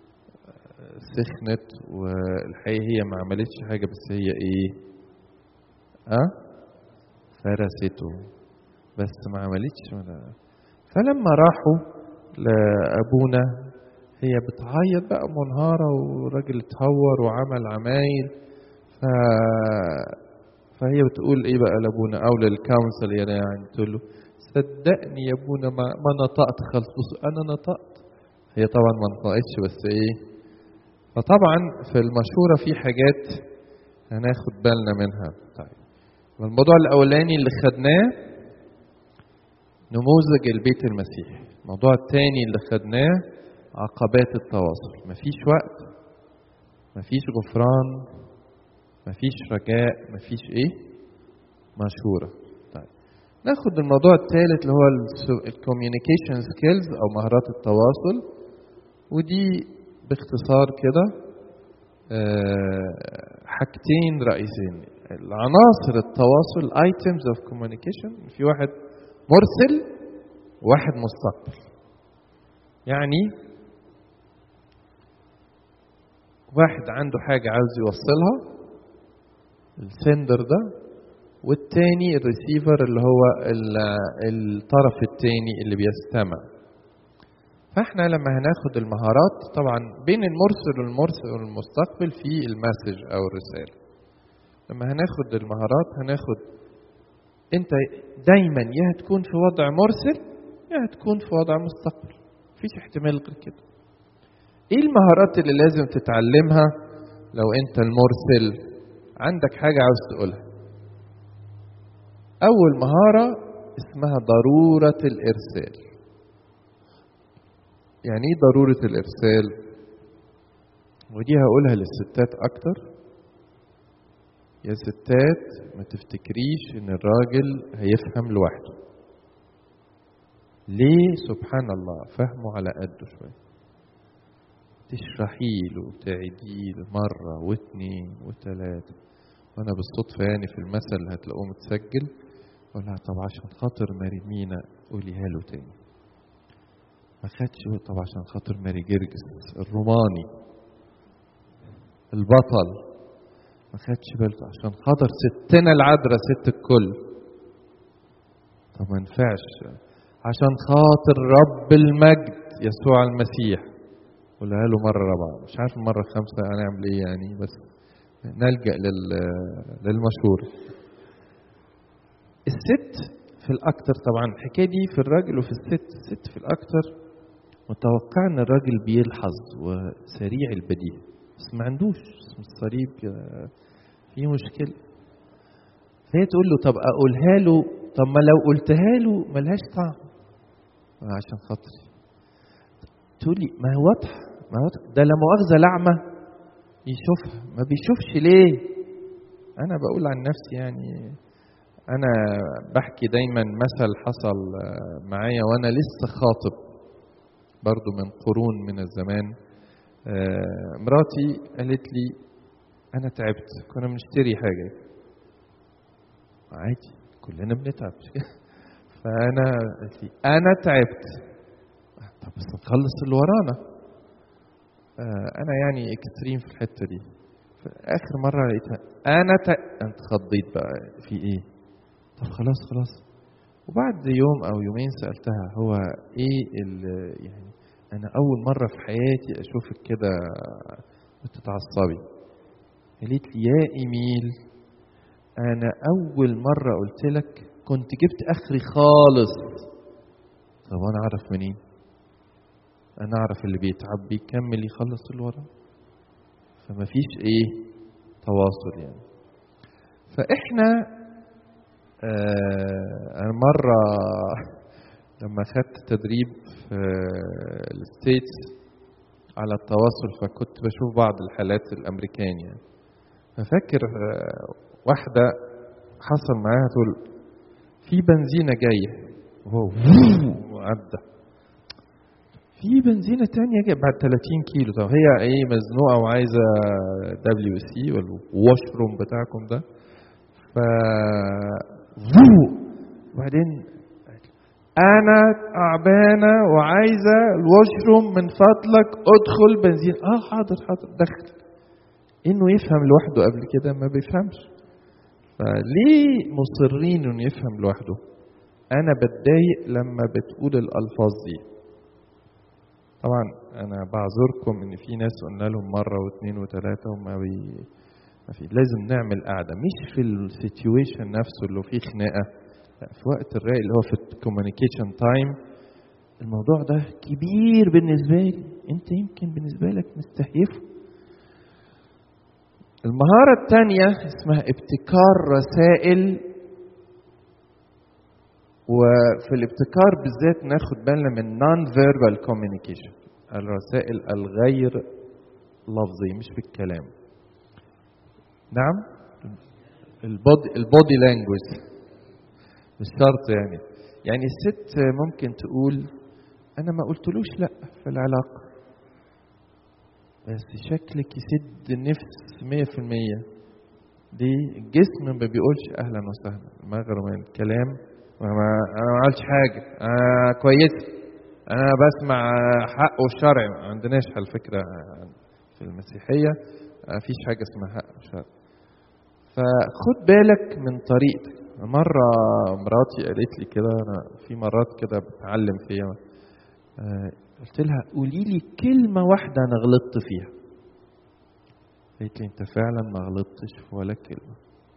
سخنت والحقيقة هي ما عملتش حاجة بس هي ايه اه فرسته بس ما عملتش ولا فلما راحوا لابونا هي بتعيط بقى منهارة والراجل اتهور وعمل عمايل ف فهي بتقول ايه بقى لابونا او للكونسل يعني, يعني تقول له صدقني يا ابونا ما, ما نطقت خالص بص انا نطقت هي طبعا ما نطقتش بس ايه فطبعا في المشوره في حاجات هناخد بالنا منها طيب الموضوع الاولاني اللي خدناه نموذج البيت المسيحي الموضوع الثاني اللي خدناه عقبات التواصل مفيش وقت مفيش غفران مفيش رجاء مفيش ايه مشورة طيب ناخد الموضوع الثالث اللي هو الكوميونيكيشن سكيلز او مهارات التواصل ودي باختصار كده حاجتين رئيسين العناصر التواصل items of communication في واحد مرسل وواحد مستقبل يعني واحد عنده حاجة عاوز يوصلها السندر ده والتاني الريسيفر اللي هو الطرف التاني اللي بيستمع فاحنا لما هناخد المهارات طبعا بين المرسل والمرسل والمستقبل في المسج او الرسالة لما هناخد المهارات هناخد انت دايما يا هتكون في وضع مرسل يا هتكون في وضع مستقبل مفيش احتمال غير كده ايه المهارات اللي لازم تتعلمها لو انت المرسل عندك حاجة عاوز تقولها اول مهارة اسمها ضرورة الارسال يعني ايه ضرورة الارسال ودي هقولها للستات اكتر يا ستات ما تفتكريش ان الراجل هيفهم لوحده ليه سبحان الله فهمه على قده شويه تشرحي له وتعيدي له مره واثنين وثلاثه وانا بالصدفه يعني في المثل هتلاقوه متسجل اقول لها طب عشان خاطر ماري مينا قوليها له تاني ما خدش طب عشان خاطر ماري جرجس الروماني البطل ما خدش باله عشان خاطر ستنا العذراء ست الكل طب ما ينفعش عشان خاطر رب المجد يسوع المسيح قولها له مرة رابعة مش عارف المرة الخامسة هنعمل ايه يعني بس نلجأ لل للمشهور الست في الأكتر طبعا الحكاية دي في الراجل وفي الست الست في الأكتر متوقع ان الراجل بيلحظ وسريع البديهة بس ما عندوش اسم الصليب في مشكلة فهي تقول له طب أقولها له طب ما لو قلتها له ملهاش طعم عشان خاطري تقول لي ما هو واضح ما هو واضح ده لا مؤاخذة لعمة يشوفها ما بيشوفش ليه أنا بقول عن نفسي يعني أنا بحكي دايما مثل حصل معايا وأنا لسه خاطب برضو من قرون من الزمان مراتي قالت لي أنا تعبت كنا بنشتري حاجة عادي كلنا بنتعب فأنا قالت لي أنا تعبت طب بس نخلص اللي ورانا أنا يعني اكستريم في الحتة دي آخر مرة لقيتها أنا ت... أنت خضيت بقى في إيه؟ طب خلاص خلاص وبعد يوم أو يومين سألتها هو إيه ال يعني أنا أول مرة في حياتي أشوفك كده بتتعصبي قالت لي يا إيميل أنا أول مرة قلت لك كنت جبت آخري خالص طب أنا أعرف منين؟ أنا أعرف اللي بيتعب بيكمل يخلص اللي وراه فما فيش إيه تواصل يعني فإحنا آه أنا مرة لما خدت تدريب في الستيتس على التواصل فكنت بشوف بعض الحالات الامريكان يعني ففاكر واحدة حصل معاها تقول في بنزينة جاية وهو عدى في بنزينة تانية جاية بعد 30 كيلو طب هي ايه مزنوقة وعايزة دبليو سي والواش روم بتاعكم ده ف وبعدين انا تعبانه وعايزه الواشروم من فضلك ادخل بنزين اه حاضر حاضر دخل انه يفهم لوحده قبل كده ما بيفهمش فليه مصرين انه يفهم لوحده انا بتضايق لما بتقول الالفاظ دي طبعا انا بعذركم ان في ناس قلنا لهم مره واثنين وثلاثه وما بي ما في لازم نعمل قعده مش في السيتويشن نفسه اللي فيه خناقه في وقت الرايق اللي هو في الكوميونيكيشن تايم الموضوع ده كبير بالنسبة لي انت يمكن بالنسبة لك مستهيفه المهارة الثانية اسمها ابتكار رسائل وفي الابتكار بالذات ناخد بالنا من نون فيربال كوميونيكيشن الرسائل الغير لفظية مش بالكلام نعم البودي البودي لانجوج مش شرط يعني يعني الست ممكن تقول انا ما قلتلوش لا في العلاقة بس شكلك يسد النفس مية في المية دي الجسم ما بيقولش اهلا وسهلا مغرب من الكلام انا ما عملتش حاجة انا كويس انا بسمع حق والشرع ما عندناش على فكرة في المسيحية ما فيش حاجة اسمها حق وشرع فخد بالك من طريقتك مرة مراتي قالت لي كده أنا في مرات كده بتعلم فيها قلت لها قولي لي كلمة واحدة أنا غلطت فيها قالت لي أنت فعلا ما غلطتش في ولا كلمة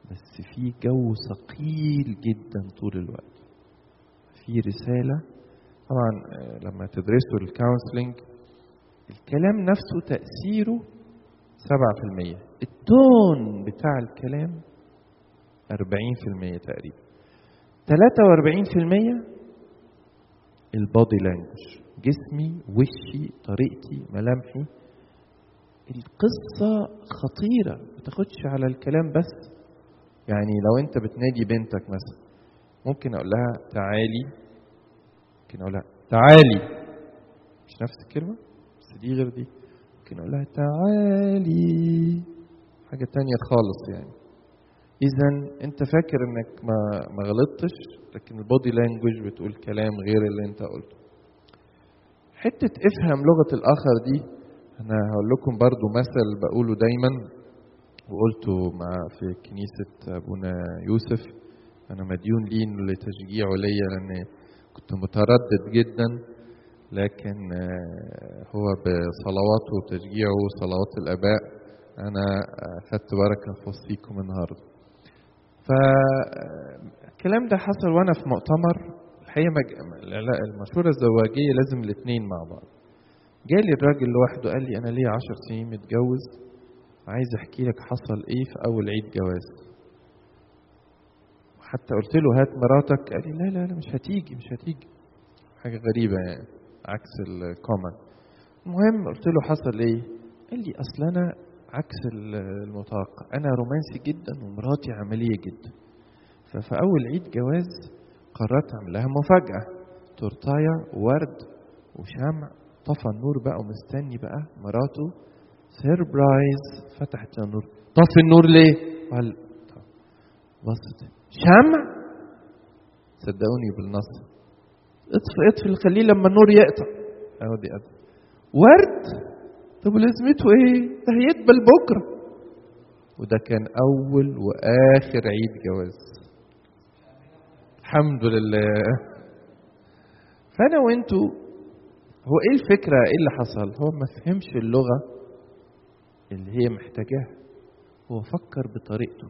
بس في جو ثقيل جدا طول الوقت في رسالة طبعا آه، لما تدرسوا الكونسلنج الكلام نفسه تأثيره سبعة في المية التون بتاع الكلام أربعين في المية تقريبا تلاتة وأربعين في المية البادي لانجوج جسمي وشي طريقتي ملامحي القصة خطيرة ما تاخدش على الكلام بس يعني لو انت بتنادي بنتك مثلا ممكن اقول لها تعالي ممكن اقول لها تعالي مش نفس الكلمة بس دي غير دي ممكن اقول لها تعالي حاجة تانية خالص يعني اذا انت فاكر انك ما ما غلطتش لكن البودي لانجوج بتقول كلام غير اللي انت قلته حتة افهم لغة الآخر دي أنا هقول لكم برضو مثل بقوله دايما وقلته مع في كنيسة أبونا يوسف أنا مديون ليه لتشجيعه ليا لأن كنت متردد جدا لكن آه، هو بصلواته وتشجيعه وصلوات الآباء أنا أخدت بركة في وسطيكم النهاردة فالكلام ده حصل وأنا في مؤتمر الحقيقة مج- العلا- المشورة الزواجية لازم الاثنين مع بعض جالي الراجل لوحده قال لي أنا ليا عشر سنين متجوز عايز أحكي لك حصل إيه في أول عيد جواز حتى قلت له هات مراتك قال لي لا لا لا مش هتيجي مش هتيجي حاجة غريبة يعني عكس الكومن المهم قلت له حصل ايه قال لي اصل انا عكس ال- المتوقع انا رومانسي جدا ومراتي عملية جدا ففي اول عيد جواز قررت اعمل لها مفاجأة تورتاية ورد وشمع طفى النور بقى ومستني بقى مراته سيربرايز فتحت لها النور طفي النور ليه؟ قال طب. بصت شمع صدقوني بالنص اطفي اطفي خليه لما النور يقطع اهو دي قطع ورد طب لازمته ايه؟ ده هيدبل بكره وده كان اول واخر عيد جواز الحمد لله فانا وانتوا هو ايه الفكره ايه اللي حصل هو ما فهمش اللغه اللي هي محتاجاها هو فكر بطريقته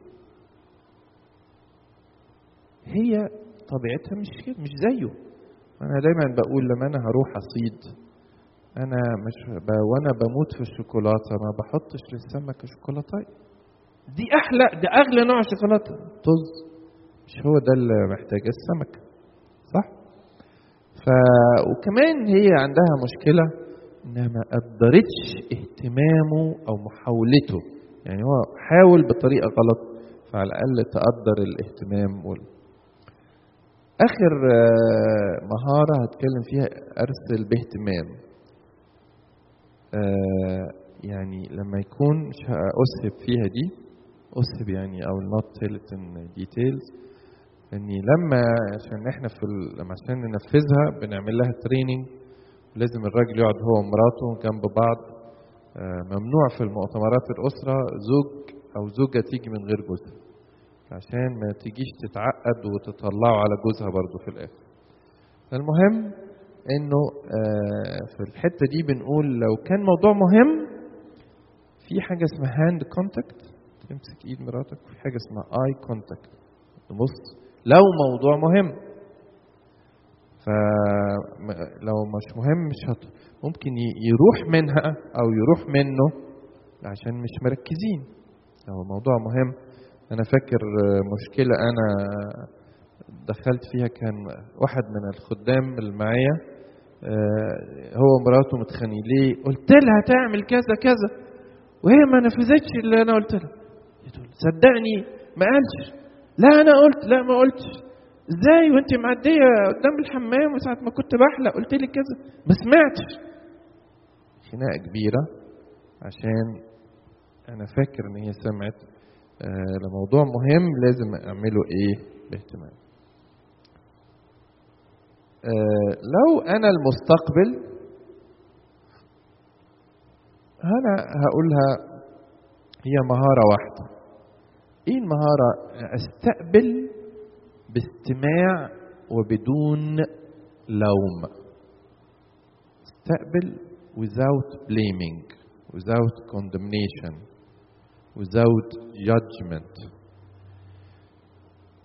هي طبيعتها مش كده مش زيه انا دايما بقول لما انا هروح اصيد انا مش ب... وانا بموت في الشوكولاته ما بحطش للسمكه شوكولاته دي احلى ده اغلى نوع شوكولاته طز مش هو ده اللي محتاجه السمكه صح ف وكمان هي عندها مشكله انها ما قدرتش اهتمامه او محاولته يعني هو حاول بطريقه غلط فعلى الاقل تقدر الاهتمام وال... اخر آه، مهاره هتكلم فيها ارسل باهتمام آه، يعني لما يكون مش اسهب فيها دي اسهب يعني او not tell it in details اني لما عشان احنا في ال- لما عشان ننفذها بنعمل لها تريننج لازم الراجل يقعد هو ومراته جنب بعض آه، ممنوع في المؤتمرات الاسره زوج او زوجه تيجي من غير جوزها عشان ما تيجيش تتعقد وتطلعوا على جوزها برضو في الاخر المهم انه آه، في الحته دي بنقول لو كان موضوع مهم في حاجه اسمها هاند كونتاكت تمسك ايد مراتك وفي حاجه اسمها اي كونتاكت تبص لو موضوع مهم فلو مش مهم مش هت... ممكن ي- يروح منها او يروح منه عشان مش مركزين لو الموضوع مهم انا فاكر آه، مشكله انا دخلت فيها كان واحد من الخدام اللي معايا آه، هو ومراته متخانقين ليه قلت لها تعمل كذا كذا وهي ما نفذتش اللي انا قلت لها تقول صدقني ما قالش لا انا قلت لا ما قلتش ازاي وانت معديه قدام الحمام وساعه ما كنت بحلق قلت لي كذا ما سمعتش خناقه كبيره عشان انا فاكر ان هي سمعت آه لموضوع مهم لازم اعمله ايه باهتمام آه لو انا المستقبل انا هقولها هي مهاره واحده ايه المهاره استقبل باستماع وبدون لوم استقبل without blaming without condemnation without judgment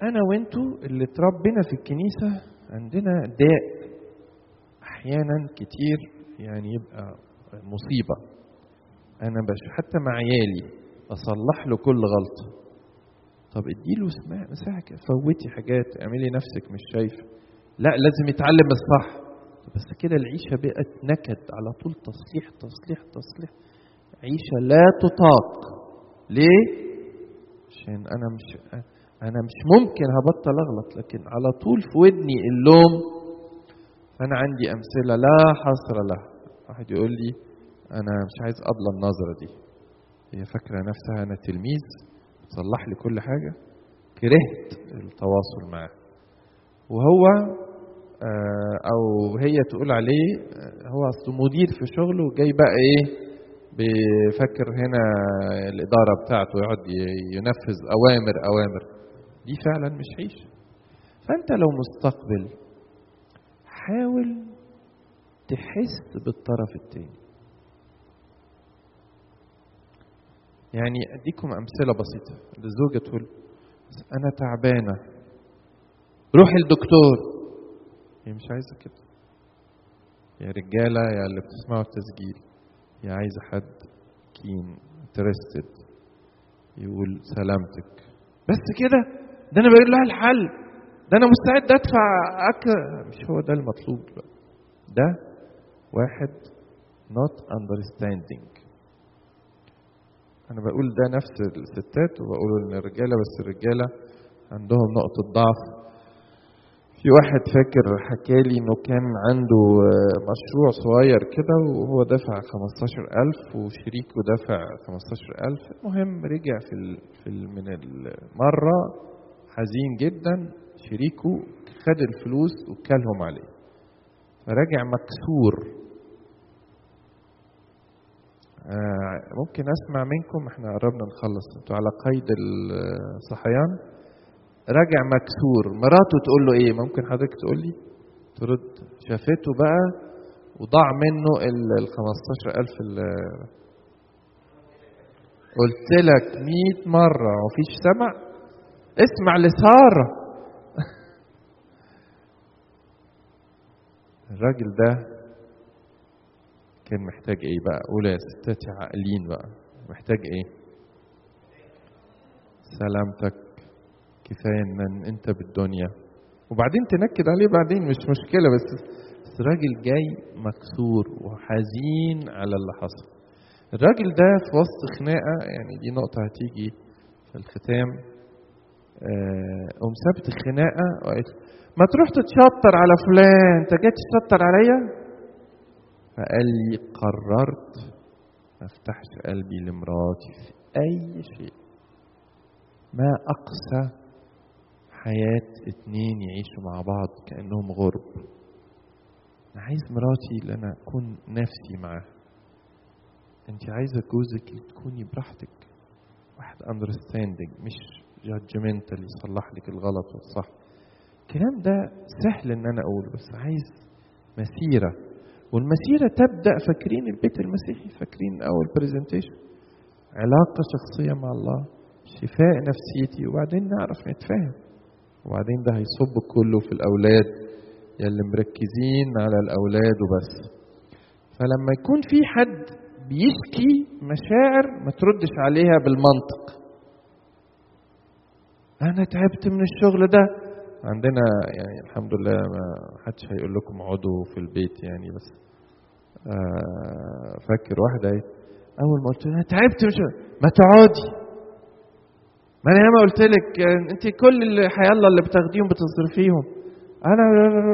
انا وانتوا اللي اتربينا في الكنيسه عندنا داء احيانا كتير يعني يبقى مصيبه انا بش حتى مع عيالي اصلح له كل غلطه طب اديله اسمع مساحه كده، فوتي حاجات اعملي نفسك مش شايفه لا لازم يتعلم الصح بس كده العيشه بقت نكد على طول تصليح تصليح تصليح عيشه لا تطاق ليه عشان انا مش انا مش ممكن هبطل اغلط لكن على طول في ودني اللوم فانا عندي امثله لا حصر لها واحد يقول لي انا مش عايز قبل النظره دي هي فاكره نفسها انا تلميذ بتصلح لي كل حاجه كرهت التواصل معاه وهو آه، او هي تقول عليه آه، هو اصله مدير في شغله وجاي بقى ايه بيفكر هنا الاداره بتاعته يقعد ي- ينفذ اوامر اوامر دي فعلا مش عيشه فانت لو مستقبل حاول تحس بالطرف التاني يعني اديكم امثله بسيطه الزوجه تقول انا تعبانه روحي الدكتور هي مش عايزه كده يا رجاله يا اللي بتسمعوا التسجيل يا عايزه حد كين انترستد يقول سلامتك بس كده ده انا بقول لها الحل ده انا مستعد ادفع أك... مش هو ده المطلوب بقى. ده واحد not understanding انا بقول ده نفس الستات وبقول ان الرجاله بس الرجاله عندهم نقطه ضعف في واحد فاكر حكالي انه كان عنده آه، مشروع صغير كده وهو دفع 15000 وشريكه دفع 15000 المهم رجع في ال... في ال... من المره حزين جدا شريكه خد الفلوس وكلهم عليه فرجع مكسور آه، ممكن اسمع منكم احنا قربنا نخلص انتوا على قيد الصحيان راجع مكسور مراته تقول له ايه ممكن حضرتك تقول لي ترد شافته بقى وضاع منه ال 15000 اللي قلت لك 100 مرة ومفيش سمع اسمع لسارة الراجل ده كان محتاج ايه بقى قول يا ستاتي عاقلين بقى محتاج ايه سلامتك كفايه ان انت بالدنيا وبعدين تنكد عليه بعدين مش مشكله بس بس الراجل جاي مكسور وحزين على اللي حصل الراجل ده في وسط خناقه يعني دي نقطه هتيجي في الختام آه، قوم سابت الخناقه وقالت له، ما تروح تتشطر على فلان انت جاي تتشطر عليا فقال لي قررت ما افتحش قلبي لمراتي في اي شيء ما اقسى حياة اتنين يعيشوا مع بعض كأنهم غرب أنا عايز مراتي اللي أنا أكون نفسي معاها أنت عايزة جوزك تكوني براحتك واحد understanding مش judgmental يصلح لك الغلط والصح الكلام ده سهل إن أنا أقوله بس عايز مسيرة والمسيرة تبدأ فاكرين البيت المسيحي فاكرين أول برزنتيشن علاقة شخصية مع الله شفاء نفسيتي وبعدين نعرف نتفاهم وبعدين ده هيصب كله في الأولاد يلي مركزين على الأولاد وبس فلما يكون في حد بيشكي مشاعر ما تردش عليها بالمنطق أنا تعبت من الشغل ده عندنا يعني الحمد لله ما حدش هيقول لكم اقعدوا في البيت يعني بس آه فاكر واحدة ايه أول ما قلت لها تعبت مش ما تقعدي ما انا ياما قلت لك انت كل اللي حيالله اللي بتاخديهم بتصرفيهم انا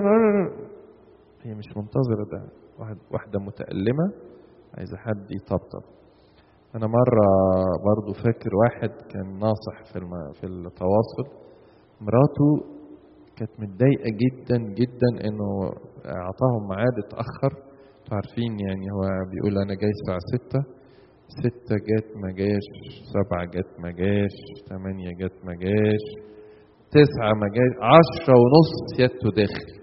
هي مش منتظره ده واحد واحده متألمه عايزه حد يطبطب انا مره برضو فاكر واحد كان ناصح في الم... في التواصل مراته كانت متضايقه جدا جدا انه اعطاهم ميعاد اتاخر انتوا عارفين يعني هو بيقول انا جاي الساعه 6 ستة جت ما جاش سبعة جت ما جاش ثمانية جت ما جاش تسعة ما جاش عشرة ونص سيادته داخل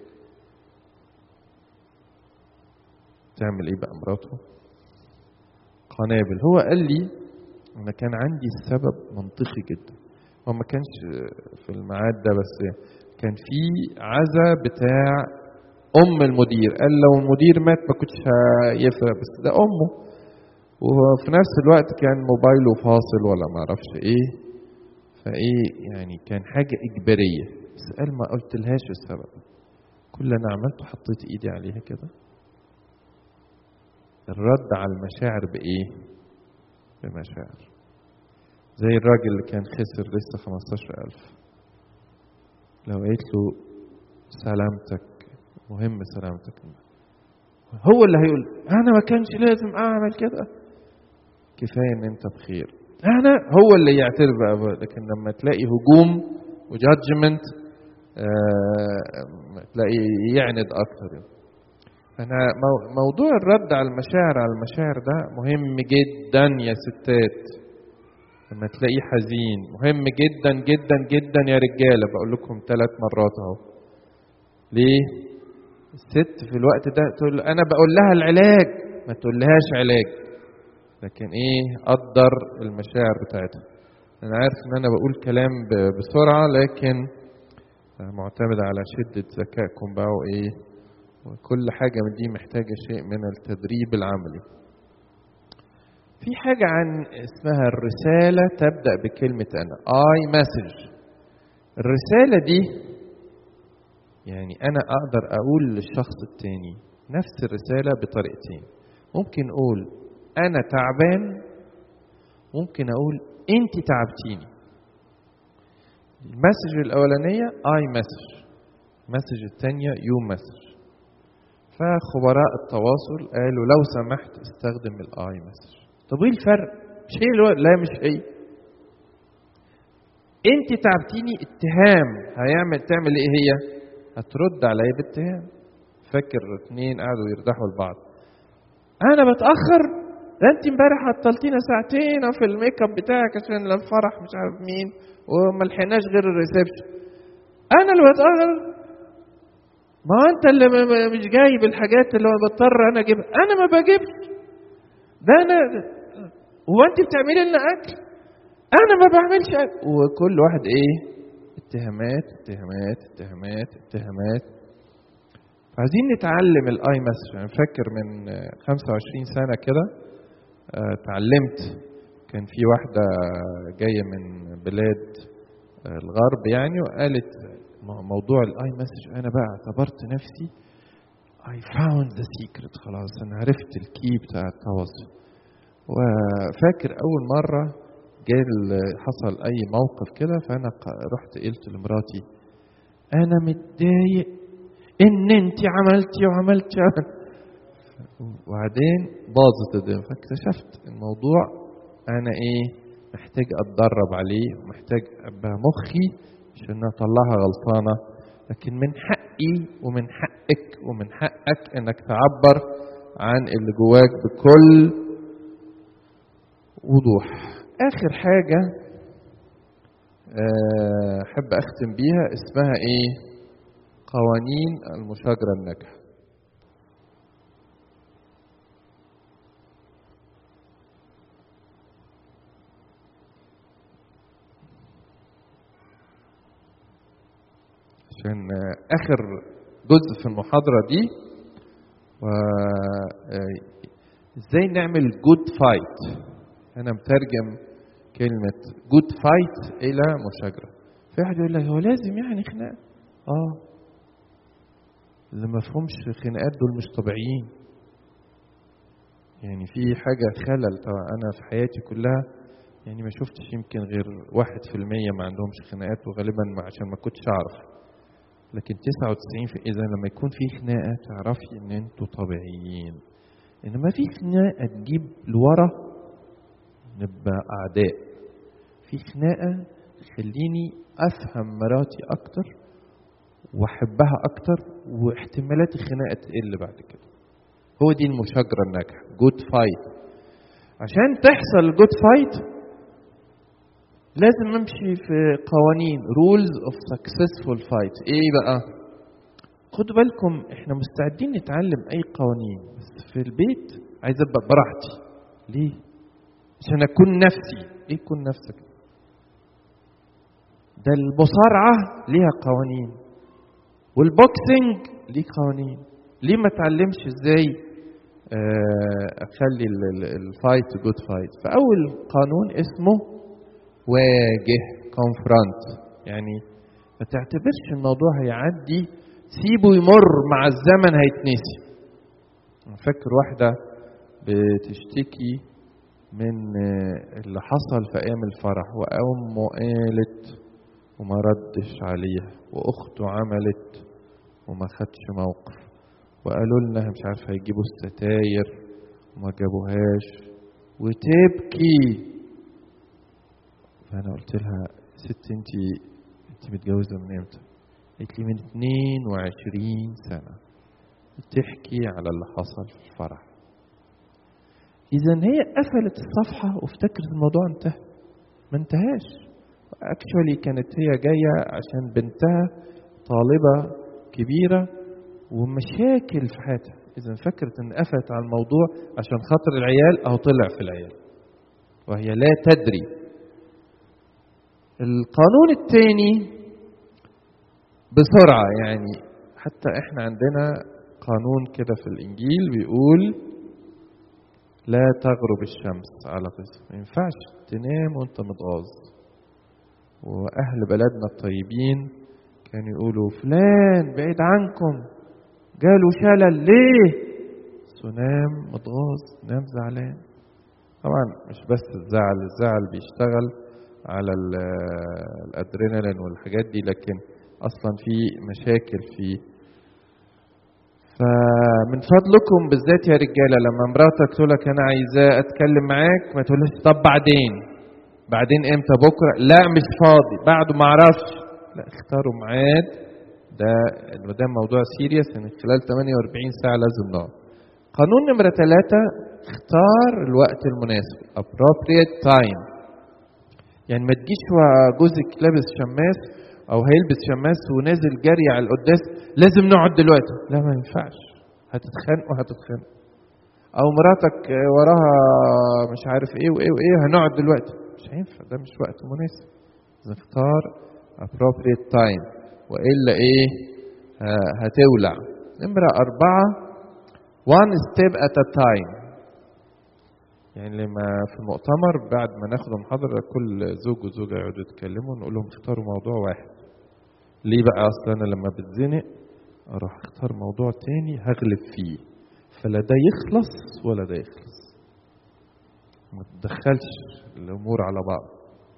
تعمل ايه بقى مراته قنابل هو قال لي انا كان عندي السبب منطقي جدا هو ما كانش في الميعاد ده بس كان في عزا بتاع ام المدير قال لو المدير مات ما كنتش هيفرق بس ده امه وفي نفس الوقت كان موبايله فاصل ولا ما اعرفش ايه فايه يعني كان حاجه اجباريه بس قال ما قلتلهاش السبب كل اللي انا عملته حطيت ايدي عليها كده الرد على المشاعر بايه بمشاعر زي الراجل اللي كان خسر لسه 15000 لو قلت له سلامتك مهم سلامتك هو اللي هيقول انا ما كانش لازم اعمل كده كفايه ان انت بخير انا هو اللي يعترف بقى لكن لما تلاقي هجوم وجادجمنت آه تلاقي يعند اكتر يعني. انا موضوع الرد على المشاعر على المشاعر ده مهم جدا يا ستات لما تلاقيه حزين مهم جدا جدا جدا يا رجاله بقول لكم ثلاث مرات اهو ليه الست في الوقت ده تقول انا بقول لها العلاج ما تقولهاش علاج لكن ايه قدر المشاعر بتاعتها انا عارف ان انا بقول كلام بسرعه لكن معتمد على شده ذكائكم بقى وايه وكل حاجه من دي محتاجه شيء من التدريب العملي في حاجة عن اسمها الرسالة تبدأ بكلمة أنا I message الرسالة دي يعني أنا أقدر أقول للشخص التاني نفس الرسالة بطريقتين ممكن أقول أنا تعبان ممكن أقول أنت تعبتيني المسج الأولانية I message المسج الثانية you message فخبراء التواصل قالوا لو سمحت استخدم الاي مسج طب ايه الفرق؟ مش هي الو... لا مش هي. انت تعبتيني اتهام هيعمل تعمل ايه هي؟ هترد عليا باتهام. فاكر اتنين قعدوا يردحوا لبعض. انا بتاخر ده انت امبارح عطلتينا ساعتين في الميك اب بتاعك عشان الفرح مش عارف مين وما لحقناش غير الريسبشن. انا اللي بتاخر ما هو انت اللي مش جايب الحاجات اللي بضطر انا اجيبها انا ما بجيبش ده انا هو انت بتعملي لنا اكل انا ما بعملش اكل وكل واحد ايه اتهامات اتهامات اتهامات اتهامات عايزين نتعلم الاي مسج انا فاكر من 25 سنه كده اتعلمت كان في واحده جايه من بلاد الغرب يعني وقالت موضوع الاي مسج انا بقى اعتبرت نفسي I found the secret خلاص أنا عرفت الكي بتاع التواصل وفاكر أول مرة جاي حصل أي موقف كده فأنا رحت قلت لمراتي أنا متضايق إن أنت عملتي وعملتي وبعدين باظت الدنيا فاكتشفت الموضوع أنا إيه محتاج أتدرب عليه ومحتاج أبقى مخي عشان أطلعها غلطانة لكن من حقي ومن حقك ومن حقك انك تعبر عن اللي جواك بكل وضوح اخر حاجة احب اختم بيها اسمها ايه قوانين المشاجرة الناجحة عشان اخر جزء في المحاضره دي و ازاي نعمل جود فايت انا مترجم كلمه جود فايت الى مشاجره في واحد يقول لك هو لازم يعني خناقه اه اللي ما فهمش خناقات دول مش طبيعيين يعني في حاجة خلل طبعا أنا في حياتي كلها يعني ما شفتش يمكن غير واحد في المية ما عندهمش خناقات وغالبا ما عشان ما كنتش أعرف لكن 99 في إذا لما يكون في خناقة تعرفي إن أنتوا طبيعيين إنما في خناقة تجيب لورا نبقى أعداء في خناقة تخليني أفهم مراتي أكتر وأحبها أكتر واحتمالات الخناقة تقل بعد كده هو دي المشاجرة الناجحة جود فايت عشان تحصل جود فايت لازم امشي في قوانين رولز اوف سكسسفول فايت ايه بقى خدوا بالكم احنا مستعدين نتعلم اي قوانين بس في البيت عايز ابقى براحتي ليه عشان اكون نفسي ايه كون نفسك ده المصارعة ليها قوانين والبوكسنج ليه قوانين ليه ما اتعلمش ازاي آه، اخلي ال- ال- الفايت جود فايت فاول قانون اسمه واجه كونفرونت يعني ما تعتبرش الموضوع هيعدي سيبه يمر مع الزمن هيتنسي أنا فاكر واحدة بتشتكي من آه، اللي حصل في أيام الفرح وأمه قالت وما ردش عليها وأخته عملت وما خدش موقف وقالوا لنا مش عارف هيجيبوا الستاير وما جابوهاش وتبكي فأنا قلت لها ست انت انت متجوزة من امتى؟ قالت لي من 22 سنة بتحكي على اللي حصل في الفرح إذا هي قفلت الصفحة وافتكرت الموضوع انتهى ما انتهاش اكشولي كانت هي جاية عشان بنتها طالبة كبيرة ومشاكل في حياتها إذا فكرت إن قفلت على الموضوع عشان خاطر العيال أهو طلع في العيال وهي لا تدري القانون الثاني بسرعة يعني حتى احنا عندنا قانون كده في الإنجيل بيقول لا تغرب الشمس على قسم ما ينفعش تنام وانت متغاظ وأهل بلدنا الطيبين كانوا يقولوا فلان بعيد عنكم جاله شلل ليه بس نام متغاظ نام زعلان طبعا مش بس الزعل الزعل بيشتغل على ال- الادرينالين والحاجات دي لكن اصلا في مشاكل فيه فمن فضلكم بالذات يا رجاله لما مراتك تقول لك انا عايزاه اتكلم معاك ما تقولش طب بعدين بعدين امتى بكره لا مش فاضي بعده ما اعرفش لا اختاروا ميعاد ده ما دام موضوع سيريس ان خلال 48 ساعه لازم نقعد قانون نمره ثلاثة اختار الوقت المناسب appropriate time يعني ما تجيش وجوزك لابس شماس او هيلبس شماس ونازل جري على القداس لازم نقعد دلوقتي لا ما ينفعش هتتخانقوا هتتخانقوا او مراتك وراها مش عارف ايه وايه وايه هنقعد دلوقتي مش هينفع ده مش وقت مناسب نختار appropriate time والا ايه ه- هتولع نمرة أربعة one step at a time يعني لما في المؤتمر بعد ما ناخد المحاضرة كل زوج وزوجة يقعدوا يتكلموا نقول لهم اختاروا موضوع واحد ليه بقى أصل أنا لما بتزنق أروح أختار موضوع تاني هغلب فيه فلا ده يخلص ولا ده يخلص ما تدخلش الأمور على بعض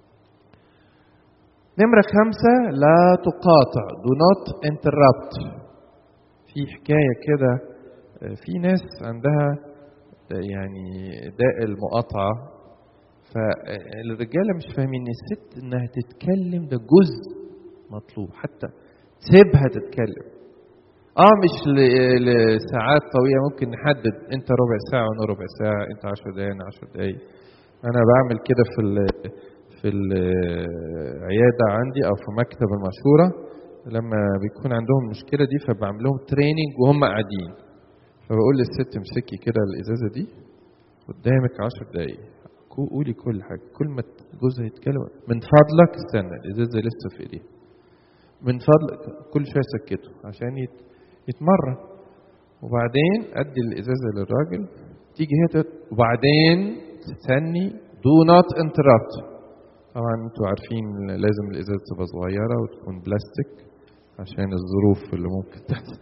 نمرة خمسة لا تقاطع do not interrupt في حكاية كده آه، في ناس عندها آه، يعني داء المقاطعة فالرجالة مش فاهمين ان الست انها تتكلم ده جزء مطلوب حتى تسيبها تتكلم اه مش ل- لساعات طويلة ممكن نحدد انت ربع ساعة وانا ربع ساعة انت عشر دقايق انا عشر دقايق انا بعمل كده في ال في العيادة عندي او في مكتب المشورة لما بيكون عندهم المشكلة دي فبعمل لهم تريننج وهم قاعدين فبقول للست امسكي كده الازازة دي قدامك عشر دقايق كو- قولي كل حاجة كل ما جوزها يتكلم من فضلك استنى الازازة لسه في ايديها من فضلك كل شوية سكته عشان يت- يتمرن وبعدين ادي الازازة للراجل تيجي هي تت- وبعدين تستني do not interrupt طبعا انتوا عارفين لازم الازازة تبقى صغيرة وتكون بلاستيك عشان الظروف اللي ممكن تحصل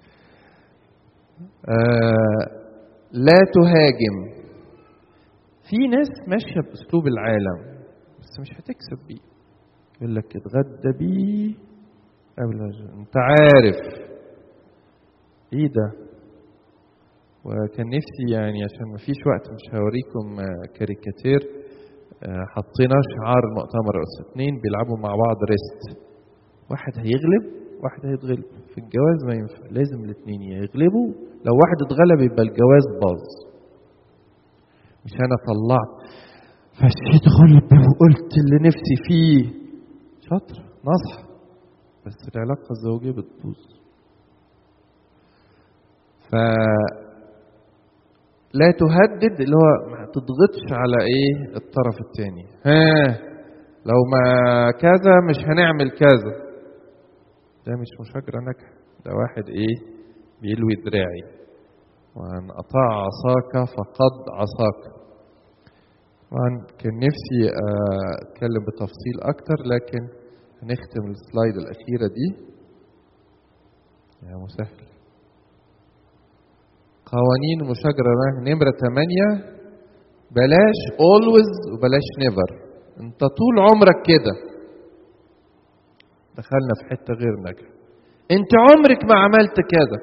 آه لا تهاجم في ناس ماشية بأسلوب العالم بس مش هتكسب بيه يقول لك اتغدى بيه قبل ما يجي. انت عارف ايه ده وكان نفسي يعني عشان ما فيش وقت مش هوريكم آه، كاريكاتير آه، حطينا شعار المؤتمر بس اتنين بيلعبوا مع بعض ريست واحد هيغلب واحد هيتغلب في الجواز ما ينفع لازم الاثنين يغلبوا لو واحد اتغلب يبقى الجواز باظ مش انا طلعت فشيت غلب وقلت اللي نفسي فيه شاطر نصح بس العلاقة الزوجية بتبوظ ف لا تهدد اللي هو ما تضغطش على ايه الطرف الثاني ها لو ما كذا مش هنعمل كذا ده مش مشاجرة ناجحة ده واحد ايه بيلوي دراعي وان اطاع عصاك فقد عصاك طبعا كان نفسي اتكلم بتفصيل اكتر لكن هنختم السلايد الاخيرة دي يا مسهل قوانين المشاجرة نمرة 8 بلاش always وبلاش never انت طول عمرك كده دخلنا في حتة غير ناجحة انت عمرك ما عملت كده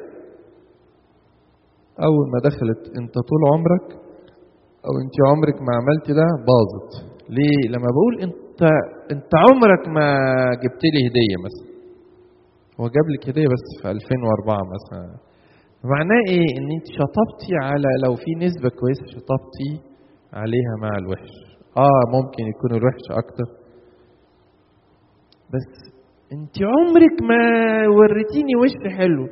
اول ما دخلت انت طول عمرك او انت عمرك ما عملت ده باظت ليه لما بقول انت انت عمرك ما جبت لي هديه مثلا هو جاب لك هديه بس في 2004 مثلا معناه ايه ان انت شطبتي على لو في نسبه كويسه شطبتي عليها مع الوحش اه ممكن يكون الوحش اكتر بس انت عمرك ما وريتيني وش حلو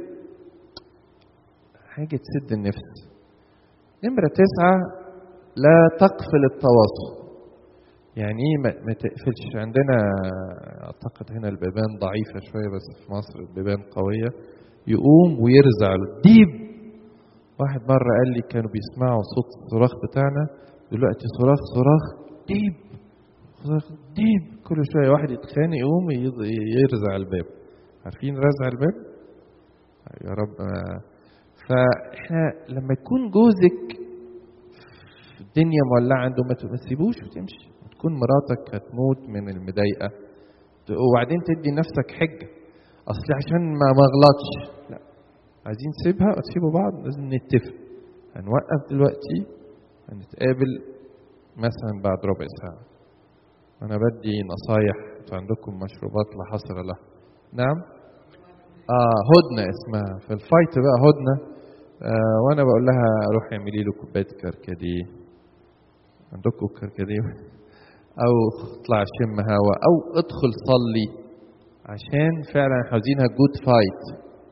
حاجه تسد النفس نمره تسعه لا تقفل التواصل يعني ايه ما تقفلش عندنا اعتقد هنا البيبان ضعيفه شويه بس في مصر البيبان قويه يقوم ويرزع ديب واحد مره قال لي كانوا بيسمعوا صوت الصراخ بتاعنا دلوقتي صراخ صراخ ديب صراخ ديب كل شويه واحد يتخانق يقوم يرزع الباب عارفين رزع الباب يا رب فاحنا لما يكون جوزك الدنيا مولعه عنده ما تسيبوش وتمشي تكون مراتك هتموت من المضايقه وبعدين تدي نفسك حجه اصل عشان ما مغلطش لا عايزين نسيبها وتسيبوا بعض لازم نتفق هنوقف دلوقتي هنتقابل مثلا بعد ربع ساعه انا بدي نصايح انتوا عندكم مشروبات لا حصر لها نعم اه هدنه اسمها في الفايت بقى هدنه آه وانا بقول لها روحي اعملي له كوبايه كركديه عندكم كركديه او اطلع شم هوا او ادخل صلي عشان فعلا عاوزينها جود فايت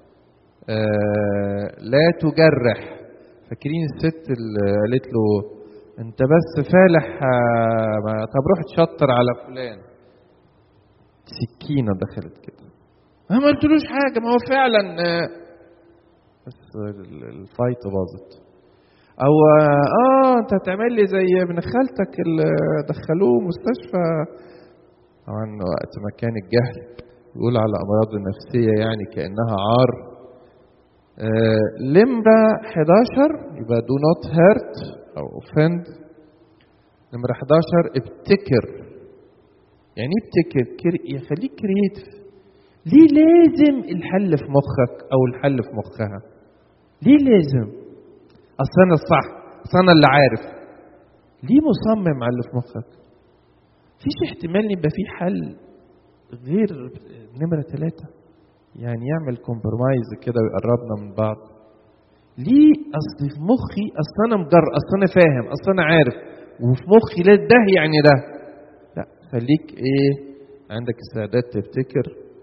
آه لا تجرح فاكرين الست اللي قالت له انت بس فالح آه طب روح تشطر على فلان سكينه دخلت كده انا ما قلتلوش حاجه ما هو فعلا آه بس الفايت باظت او اه انت هتعمل لي زي ابن خالتك اللي دخلوه مستشفى طبعا وقت ما كان الجهل يقول على امراض النفسيه يعني كانها عار آه لمبه 11 يبقى do not hurt او offend نمرة 11 ابتكر يعني ايه ابتكر يخليك كرييتيف ليه لازم الحل في مخك او الحل في مخها ليه لازم اصل انا الصح اصل انا اللي عارف ليه مصمم على اللي في مخك فيش احتمال يبقى في حل غير نمرة ثلاثة يعني يعمل كومبرمايز كده ويقربنا من بعض ليه اصل في مخي اصل انا مجرب اصل انا فاهم اصل انا عارف وفي مخي لا ده يعني ده لا خليك ايه عندك استعداد تبتكر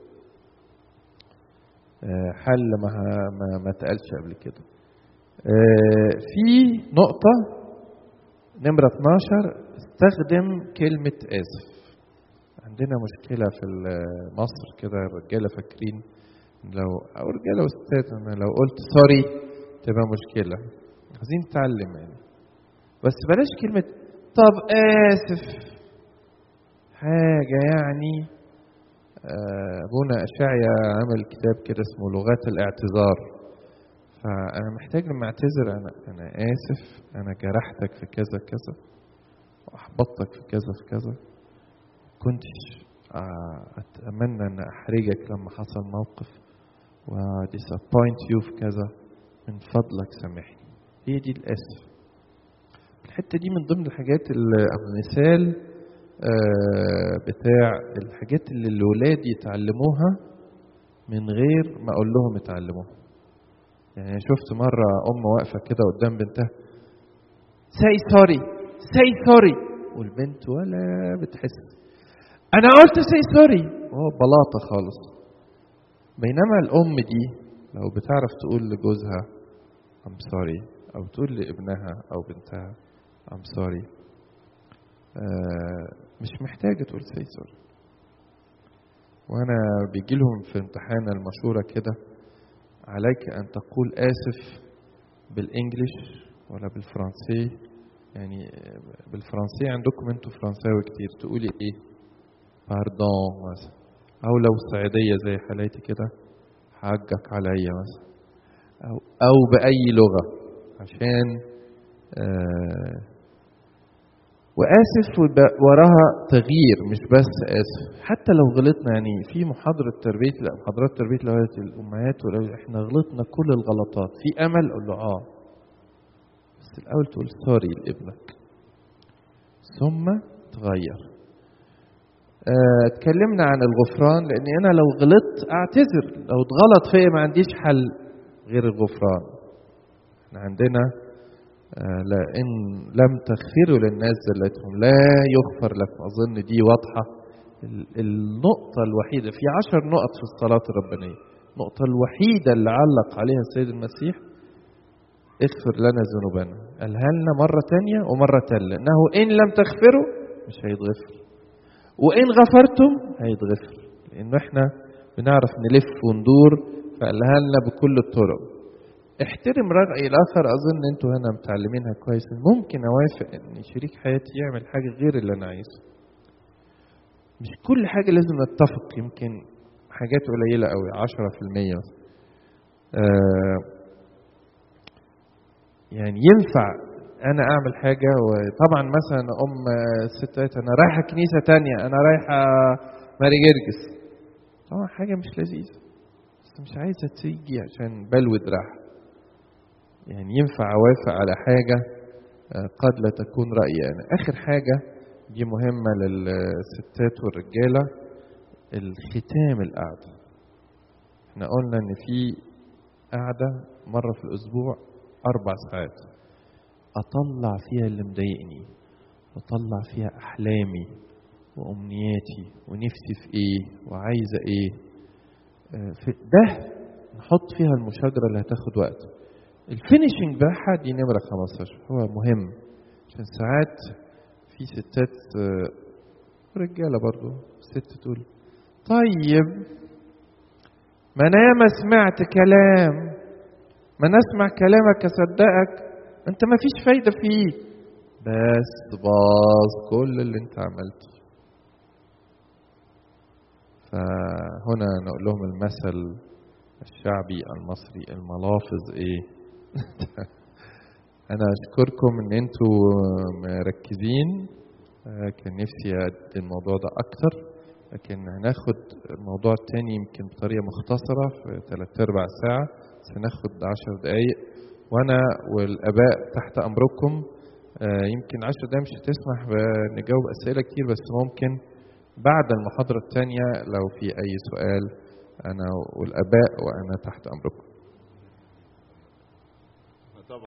حل ما ما, ما اتقالش قبل كده في نقطة نمرة 12 استخدم كلمة آسف عندنا مشكلة في مصر كده الرجالة فاكرين لو أو رجالة وستات أنا لو قلت سوري تبقى مشكلة عايزين نتعلم يعني بس بلاش كلمة طب آسف حاجة يعني أبونا أشعيا عمل كتاب كده اسمه لغات الاعتذار فأنا محتاج لما أعتذر أنا أنا آسف أنا جرحتك في كذا كذا وأحبطتك في كذا في كذا كنتش أتمنى أن أحرجك لما حصل موقف وديسابوينت يو في كذا من فضلك سامحني هي دي الآسف الحتة دي من ضمن الحاجات المثال بتاع الحاجات اللي الولاد يتعلموها من غير ما اقول لهم يتعلموها يعني شفت مرة أم واقفة كده قدام بنتها say sorry say sorry والبنت ولا بتحس أنا قلت say sorry وهو بلاطة خالص بينما الأم دي لو بتعرف تقول لجوزها I'm sorry أو تقول لابنها أو بنتها I'm sorry آه مش محتاجة تقول say sorry وأنا بيجي لهم في امتحان المشورة كده عليك أن تقول آسف بالإنجليش ولا بالفرنسي يعني بالفرنسي عندكم انتوا فرنساوي كتير تقولي ايه باردون مثلا او لو صعيدية زي حالاتي كده حقك عليا مثلا او او باي لغة عشان آه واسف وراها تغيير مش بس اسف حتى لو غلطنا يعني في محاضرة تربية لا محاضرات تربية الأولاد الأمهات والأولاد احنا غلطنا كل الغلطات في أمل أقول له اه بس الأول تقول سوري لابنك ثم تغير اه اتكلمنا عن الغفران لأني أنا لو غلطت أعتذر لو اتغلط فيا ما عنديش حل غير الغفران احنا عندنا اه لأن لم تغفروا للناس زلتهم لا يغفر لكم أظن دي واضحة النقطة الوحيدة في عشر نقط في الصلاة الربانية النقطة الوحيدة اللي علق عليها السيد المسيح اغفر لنا ذنوبنا قالها لنا مرة تانية ومرة تالية إنه إن لم تغفروا مش هيتغفر وإن غفرتم هيتغفر لأنه إحنا بنعرف نلف وندور فقالها لنا بكل الطرق احترم رأي الآخر أظن أنتوا هنا متعلمينها كويس ممكن أوافق إن شريك حياتي يعمل حاجة غير اللي أنا عايزه مش كل حاجة لازم نتفق يمكن حاجات قليلة قوي عشرة في المية آه يعني ينفع انا اعمل حاجه وطبعا مثلا ام الستات انا رايحه كنيسه تانية انا رايحه ماري جرجس طبعا حاجه مش لذيذه بس مش عايزه تيجي عشان بلوي دراعها يعني ينفع اوافق على حاجه قد لا تكون رايي انا اخر حاجه دي مهمه للستات والرجاله الختام القعده احنا قلنا ان في قعده مره في الاسبوع أربع ساعات أطلع فيها اللي مضايقني وأطلع فيها أحلامي وأمنياتي ونفسي في إيه وعايزة إيه في ده نحط فيها المشاجرة اللي هتاخد وقت الفينيشنج بتاعها دي نمرة 15 هو مهم عشان ساعات في ستات رجالة برضو ست تقول طيب ما أنا ياما سمعت كلام ما نسمع كلامك اصدقك انت ما فيش فايده فيه بس باظ كل اللي انت عملته فهنا نقول لهم المثل الشعبي المصري الملافظ ايه انا اشكركم ان انتوا مركزين كان نفسي ادي الموضوع ده اكتر لكن هناخد الموضوع التاني يمكن بطريقه مختصره في ثلاث ارباع ساعه سناخد عشر دقايق وانا والاباء تحت امركم يمكن عشر دقايق مش هتسمح نجاوب اسئله كتير بس ممكن بعد المحاضره الثانيه لو في اي سؤال انا والاباء وانا تحت امركم